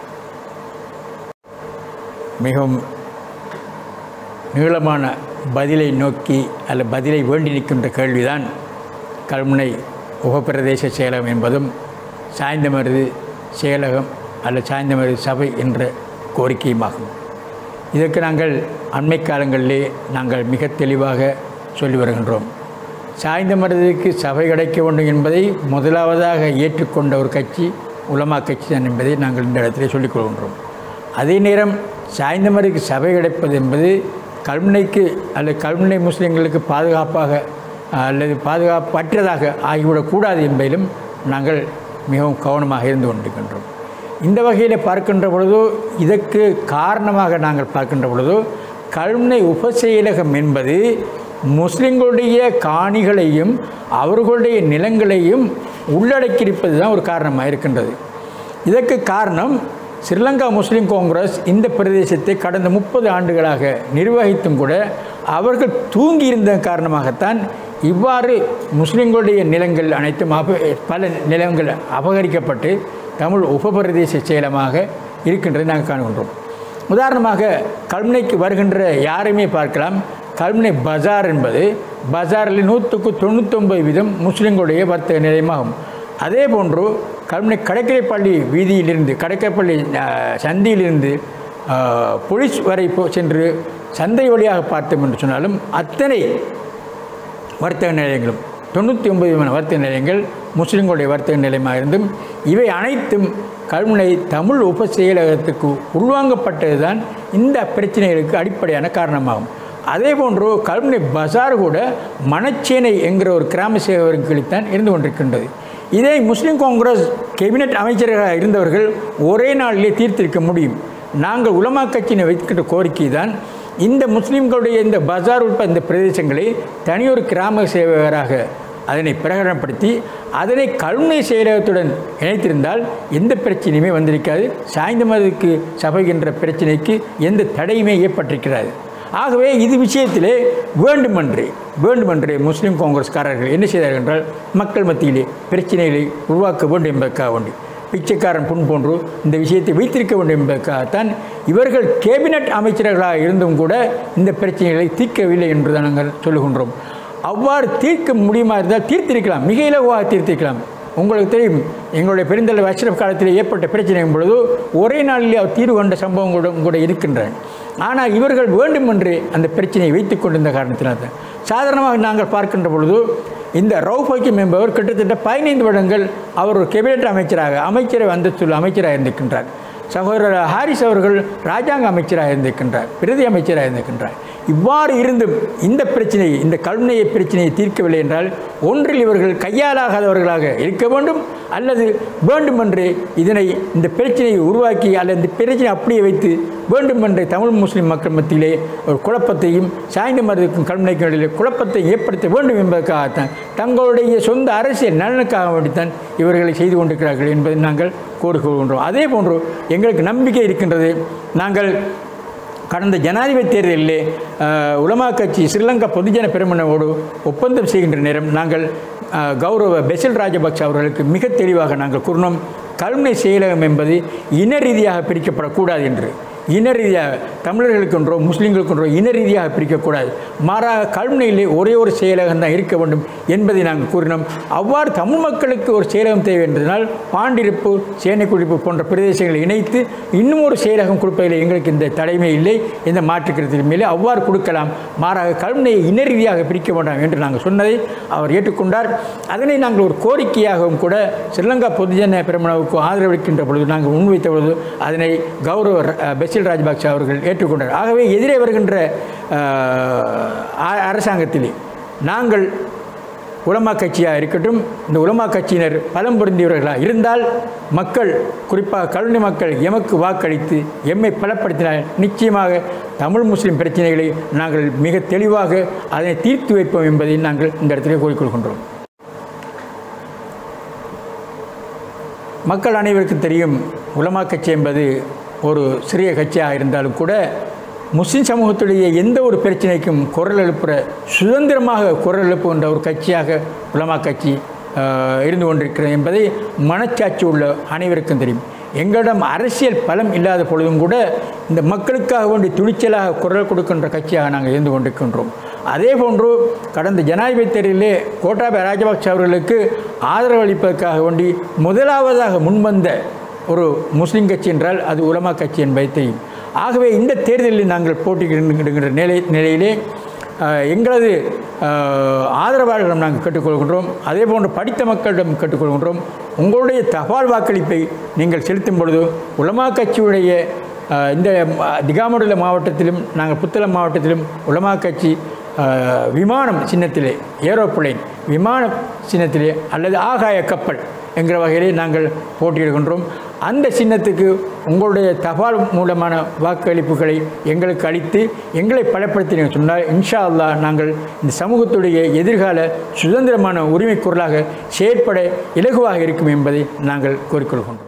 மிகவும் நீளமான பதிலை நோக்கி அல்ல பதிலை வேண்டி நிற்கின்ற கேள்விதான் கல்முனை உபப்பிரதேச செயலகம் என்பதும் சாய்ந்தமருது செயலகம் அல்ல சாய்ந்தமருது சபை என்ற கோரிக்கையுமாகும் இதற்கு நாங்கள் அண்மை காலங்களிலே நாங்கள் மிக தெளிவாக சொல்லி வருகின்றோம் சாய்ந்த மருதுக்கு சபை கிடைக்க வேண்டும் என்பதை முதலாவதாக ஏற்றுக்கொண்ட ஒரு கட்சி உலமா கட்சி தான் என்பதை நாங்கள் இந்த இடத்திலே சொல்லிக் கொள்கின்றோம் அதே நேரம் சாய்ந்த மருதுக்கு சபை கிடைப்பது என்பது கல்முனைக்கு அல்லது கல்முனை முஸ்லிம்களுக்கு பாதுகாப்பாக அல்லது பாதுகாப்பற்றதாக ஆகிவிடக்கூடாது என்பதிலும் நாங்கள் மிகவும் கவனமாக இருந்து கொண்டிருக்கின்றோம் இந்த வகையில் பார்க்கின்ற பொழுதோ இதற்கு காரணமாக நாங்கள் பார்க்கின்ற பொழுதோ கல்முனை உபசெயலகம் என்பது முஸ்லிம்களுடைய காணிகளையும் அவர்களுடைய நிலங்களையும் உள்ளடக்கியிருப்பது தான் ஒரு காரணமாக இருக்கின்றது இதற்கு காரணம் ஸ்ரீலங்கா முஸ்லீம் காங்கிரஸ் இந்த பிரதேசத்தை கடந்த முப்பது ஆண்டுகளாக நிர்வகித்தும் கூட அவர்கள் தூங்கியிருந்த காரணமாகத்தான் இவ்வாறு முஸ்லிம்களுடைய நிலங்கள் அனைத்தும் அப பல நிலங்கள் அபகரிக்கப்பட்டு தமிழ் உபபிரதேச செயலமாக இருக்கின்றதை நாங்கள் காண்கின்றோம் உதாரணமாக கல்முனைக்கு வருகின்ற யாரையுமே பார்க்கலாம் கல்முனை பஜார் என்பது பஜாரில் நூற்றுக்கு தொண்ணூத்தொம்பது வீதம் முஸ்லிம்களுடைய வர்த்தக நிலையமாகும் அதே போன்று கல்முனை கடற்கரைப்பள்ளி வீதியிலிருந்து கடற்கரைப்பள்ளி அஹ், சந்தியிலிருந்து அஹ், போலீஸ் வரை போ- சென்று சந்தை வழியாக பார்த்தோம் என்று சொன்னாலும் அத்தனை வர்த்தக நிலையங்களும் தொண்ணூற்றி ஒன்பது விதமான வர்த்தக நிலையங்கள் முஸ்லிம்களுடைய வர்த்தக நிலையமாக இருந்தும் இவை அனைத்தும் கல்முனை தமிழ் உப செயலகத்துக்கு உள்வாங்கப்பட்டது தான் இந்த பிரச்சனைகளுக்கு அடிப்படையான காரணமாகும் அதே போன்று கல்முனை பஜார் கூட மணச்சேனை என்கிற ஒரு கிராம சேவகரின் கீழ்த்தான் இருந்து கொண்டிருக்கின்றது இதை முஸ்லிம் காங்கிரஸ் கேபினட் அமைச்சராக இருந்தவர்கள் ஒரே நாளிலே தீர்த்திருக்க முடியும் நாங்கள் உலமா கட்சியினை வைக்கின்ற கோரிக்கை தான் இந்த முஸ்லிம்களுடைய இந்த பஜார் உட்பட இந்த பிரதேசங்களை தனியொரு கிராம சேவகராக அதனை பிரகடனப்படுத்தி அதனை கல்முனை செயலகத்துடன் இணைத்திருந்தால் எந்த பிரச்சனையுமே வந்திருக்காது சாய்ந்த மதத்துக்கு சபைகின்ற பிரச்சனைக்கு எந்த தடையுமே ஏற்பட்டிருக்கிறது ஆகவே இது விஷயத்திலே வேண்டுமென்றே வேண்டுமென்றே முஸ்லீம் காங்கிரஸ்காரர்கள் என்ன செய்தார்கள் என்றால் மக்கள் மத்தியிலே பிரச்சனைகளை உருவாக்க வேண்டும் என்பதற்காக வேண்டி பிச்சைக்காரன் புண் போன்று இந்த விஷயத்தை வைத்திருக்க வேண்டும் என்பதற்காகத்தான் இவர்கள் கேபினட் அமைச்சர்களாக இருந்தும் கூட இந்த பிரச்சனைகளை தீர்க்கவில்லை என்று தான் நாங்கள் சொல்லுகின்றோம் அவ்வாறு தீர்க்க முடியுமா இருந்தால் தீர்த்திருக்கலாம் மிக இலகுவாக தீர்த்திருக்கலாம் உங்களுக்கு தெரியும் எங்களுடைய பெருந்தலைவர் அஷ்ரப் காலத்தில் ஏற்பட்ட பிரச்சனையும் பொழுது ஒரே நாளிலே அவர் தீர்வு கண்ட சம்பவம் கூட கூட இருக்கின்றன ஆனால் இவர்கள் வேண்டுமென்றே அந்த பிரச்சனையை வைத்துக் கொண்டிருந்த காரணத்தினால் தான் சாதாரணமாக நாங்கள் பார்க்கின்ற பொழுது இந்த ரவுஃப் ஹக்கீம் என்பவர் கிட்டத்தட்ட பதினைந்து வருடங்கள் அவர் ஒரு கேபினட் அமைச்சராக அமைச்சரை அந்தஸ்துள்ள அமைச்சராக இருந்திருக்கின்றார் சகோதரர் ஹாரிஸ் அவர்கள் ராஜாங்க அமைச்சராக இருந்திருக்கின்றார் பிரதி அமைச்சராக இருந்திருக்கின்றார் இவ்வாறு இருந்தும் இந்த பிரச்சனையை இந்த கல்முனைய பிரச்சனையை தீர்க்கவில்லை என்றால் ஒன்றில் இவர்கள் கையாலாகாதவர்களாக இருக்க வேண்டும் அல்லது வேண்டுமென்றே இதனை இந்த பிரச்சனையை உருவாக்கி அல்லது இந்த பிரச்சனை அப்படியே வைத்து வேண்டுமென்றே தமிழ் முஸ்லிம் மக்கள் மத்தியிலே ஒரு குழப்பத்தையும் சாய்ந்த மருதுக்கும் கல்முனைக்கும் இடையிலே குழப்பத்தை ஏற்படுத்த வேண்டும் என்பதற்காகத்தான் தங்களுடைய சொந்த அரசியல் நலனுக்காக வேண்டித்தான் இவர்களை செய்து கொண்டிருக்கிறார்கள் என்பதை நாங்கள் கோருகின்றோம் அதே போன்று எங்களுக்கு நம்பிக்கை இருக்கின்றது நாங்கள் கடந்த ஜனாதிபதி தேர்தலிலே அஹ், உலமா கட்சி ஸ்ரீலங்கா பொதுஜன பெருமனோடு ஒப்பந்தம் செய்கின்ற நேரம் நாங்கள் அஹ், கௌரவ பெசல் ராஜபக்ஷ அவர்களுக்கு மிக தெளிவாக நாங்கள் கூறினோம் கல்முனை செயலகம் என்பது இன ரீதியாக பிரிக்கப்படக்கூடாது என்று இன ரீதியாக தமிழர்களுக்கென்றோ முஸ்லீம்களுக்கென்றோ இன ரீதியாக பிரிக்கக்கூடாது மாறாக கல்முனையிலே ஒரே ஒரு செயலகம் தான் இருக்க வேண்டும் என்பதை நாங்கள் கூறினோம் அவ்வாறு தமிழ் மக்களுக்கு ஒரு செயலகம் தேவை என்பதனால் பாண்டிருப்பு சேனைக்குடிப்பு போன்ற பிரதேசங்களை இணைத்து இன்னும் ஒரு செயலகம் கொடுப்பதில் எங்களுக்கு இந்த தடைமை இல்லை இந்த மாற்றுக்கிறதுக்கு மேலே அவ்வாறு கொடுக்கலாம் மாறாக கல்முனையை இன ரீதியாக பிரிக்க வேண்டாம் என்று நாங்கள் சொன்னதை அவர் ஏற்றுக்கொண்டார் அதனை நாங்கள் ஒரு கோரிக்கையாகவும் கூட ஸ்ரீலங்கா பொதுஜன பெருமனவுக்கு ஆதரவளிக்கின்ற பொழுது நாங்கள் முன்வைத்த பொழுது அதனை கௌரவ அஹ், பெசில் ராஜபக்ஷ அவர்கள் ஏற்றுக்கொண்டார் ஆகவே எதிரே வருகின்ற அஹ், அ- அரசாங்கத்திலே நாங்கள் உலமா கட்சியாக இருக்கட்டும் இந்த உலமா கட்சியினர் பலம் பொருந்தியவர்களாக இருந்தால் மக்கள் குறிப்பாக கல்வி மக்கள் எமக்கு வாக்களித்து எம்மை பலப்படுத்தினால் நிச்சயமாக தமிழ் முஸ்லிம் பிரச்சனைகளை நாங்கள் மிக தெளிவாக அதனை தீர்த்து வைப்போம் என்பதை நாங்கள் இந்த இடத்திலே கூறிக்கொள்கின்றோம் மக்கள் அனைவருக்கும் தெரியும் உலமா கட்சி என்பது ஒரு சிறிய கட்சியாக இருந்தாலும் கூட முஸ்லிம் சமூகத்துடைய எந்த ஒரு பிரச்சனைக்கும் குரல் எழுப்புகிற சுதந்திரமாக குரல் எழுப்புகின்ற ஒரு கட்சியாக உலமா கட்சி ஆஹ், இருந்து கொண்டிருக்கிறது என்பதை மனச்சாட்சி உள்ள அனைவருக்கும் தெரியும் எங்களிடம் அரசியல் பலம் இல்லாத பொழுதும் கூட இந்த மக்களுக்காக வேண்டி துணிச்சலாக குரல் கொடுக்கின்ற கட்சியாக நாங்கள் இருந்து கொண்டிருக்கின்றோம் அதே போன்று கடந்த ஜனாதிபதி தேர்தலிலே கோட்டாபய ராஜபக்ஷ அவர்களுக்கு ஆதரவு அளிப்பதற்காக வேண்டி முதலாவதாக முன்வந்த ஒரு முஸ்லீம் கட்சி என்றால் அது உலமா கட்சி என்பதை தெரியும் ஆகவே இந்த தேர்தலில் நாங்கள் போட்டியிடுகின்ற நிலை நிலையிலே அஹ், எங்களது அஹ், ஆதரவாளர்களிடம் நாங்கள் கேட்டுக்கொள்கின்றோம் அதே போன்று படித்த மக்களிடம் கேட்டுக்கொள்கின்றோம் உங்களுடைய தபால் வாக்களிப்பை நீங்கள் செலுத்தும் பொழுது உலமா கட்சியுடைய அஹ், இந்த ம- திகாமடுல மாவட்டத்திலும் நாங்கள் புத்தளம் மாவட்டத்திலும் உலமா கட்சி அஹ், விமானம் சின்னத்திலே ஏரோப்ளேன் விமான சின்னத்திலே அல்லது ஆகாய கப்பல் என்கிற வகையிலே நாங்கள் போட்டியிடுகின்றோம் அந்த சின்னத்துக்கு உங்களுடைய தபால் மூலமான வாக்களிப்புகளை எங்களுக்கு அளித்து எங்களை பலப்படுத்தினீங்க சொன்னால் இன்ஷா அல்லாஹ் நாங்கள் இந்த சமூகத்துடைய எதிர்கால சுதந்திரமான உரிமை குரலாக செயற்பட இலகுவாக இருக்கும் என்பதை நாங்கள் கோரிக்கொள்கின்றோம்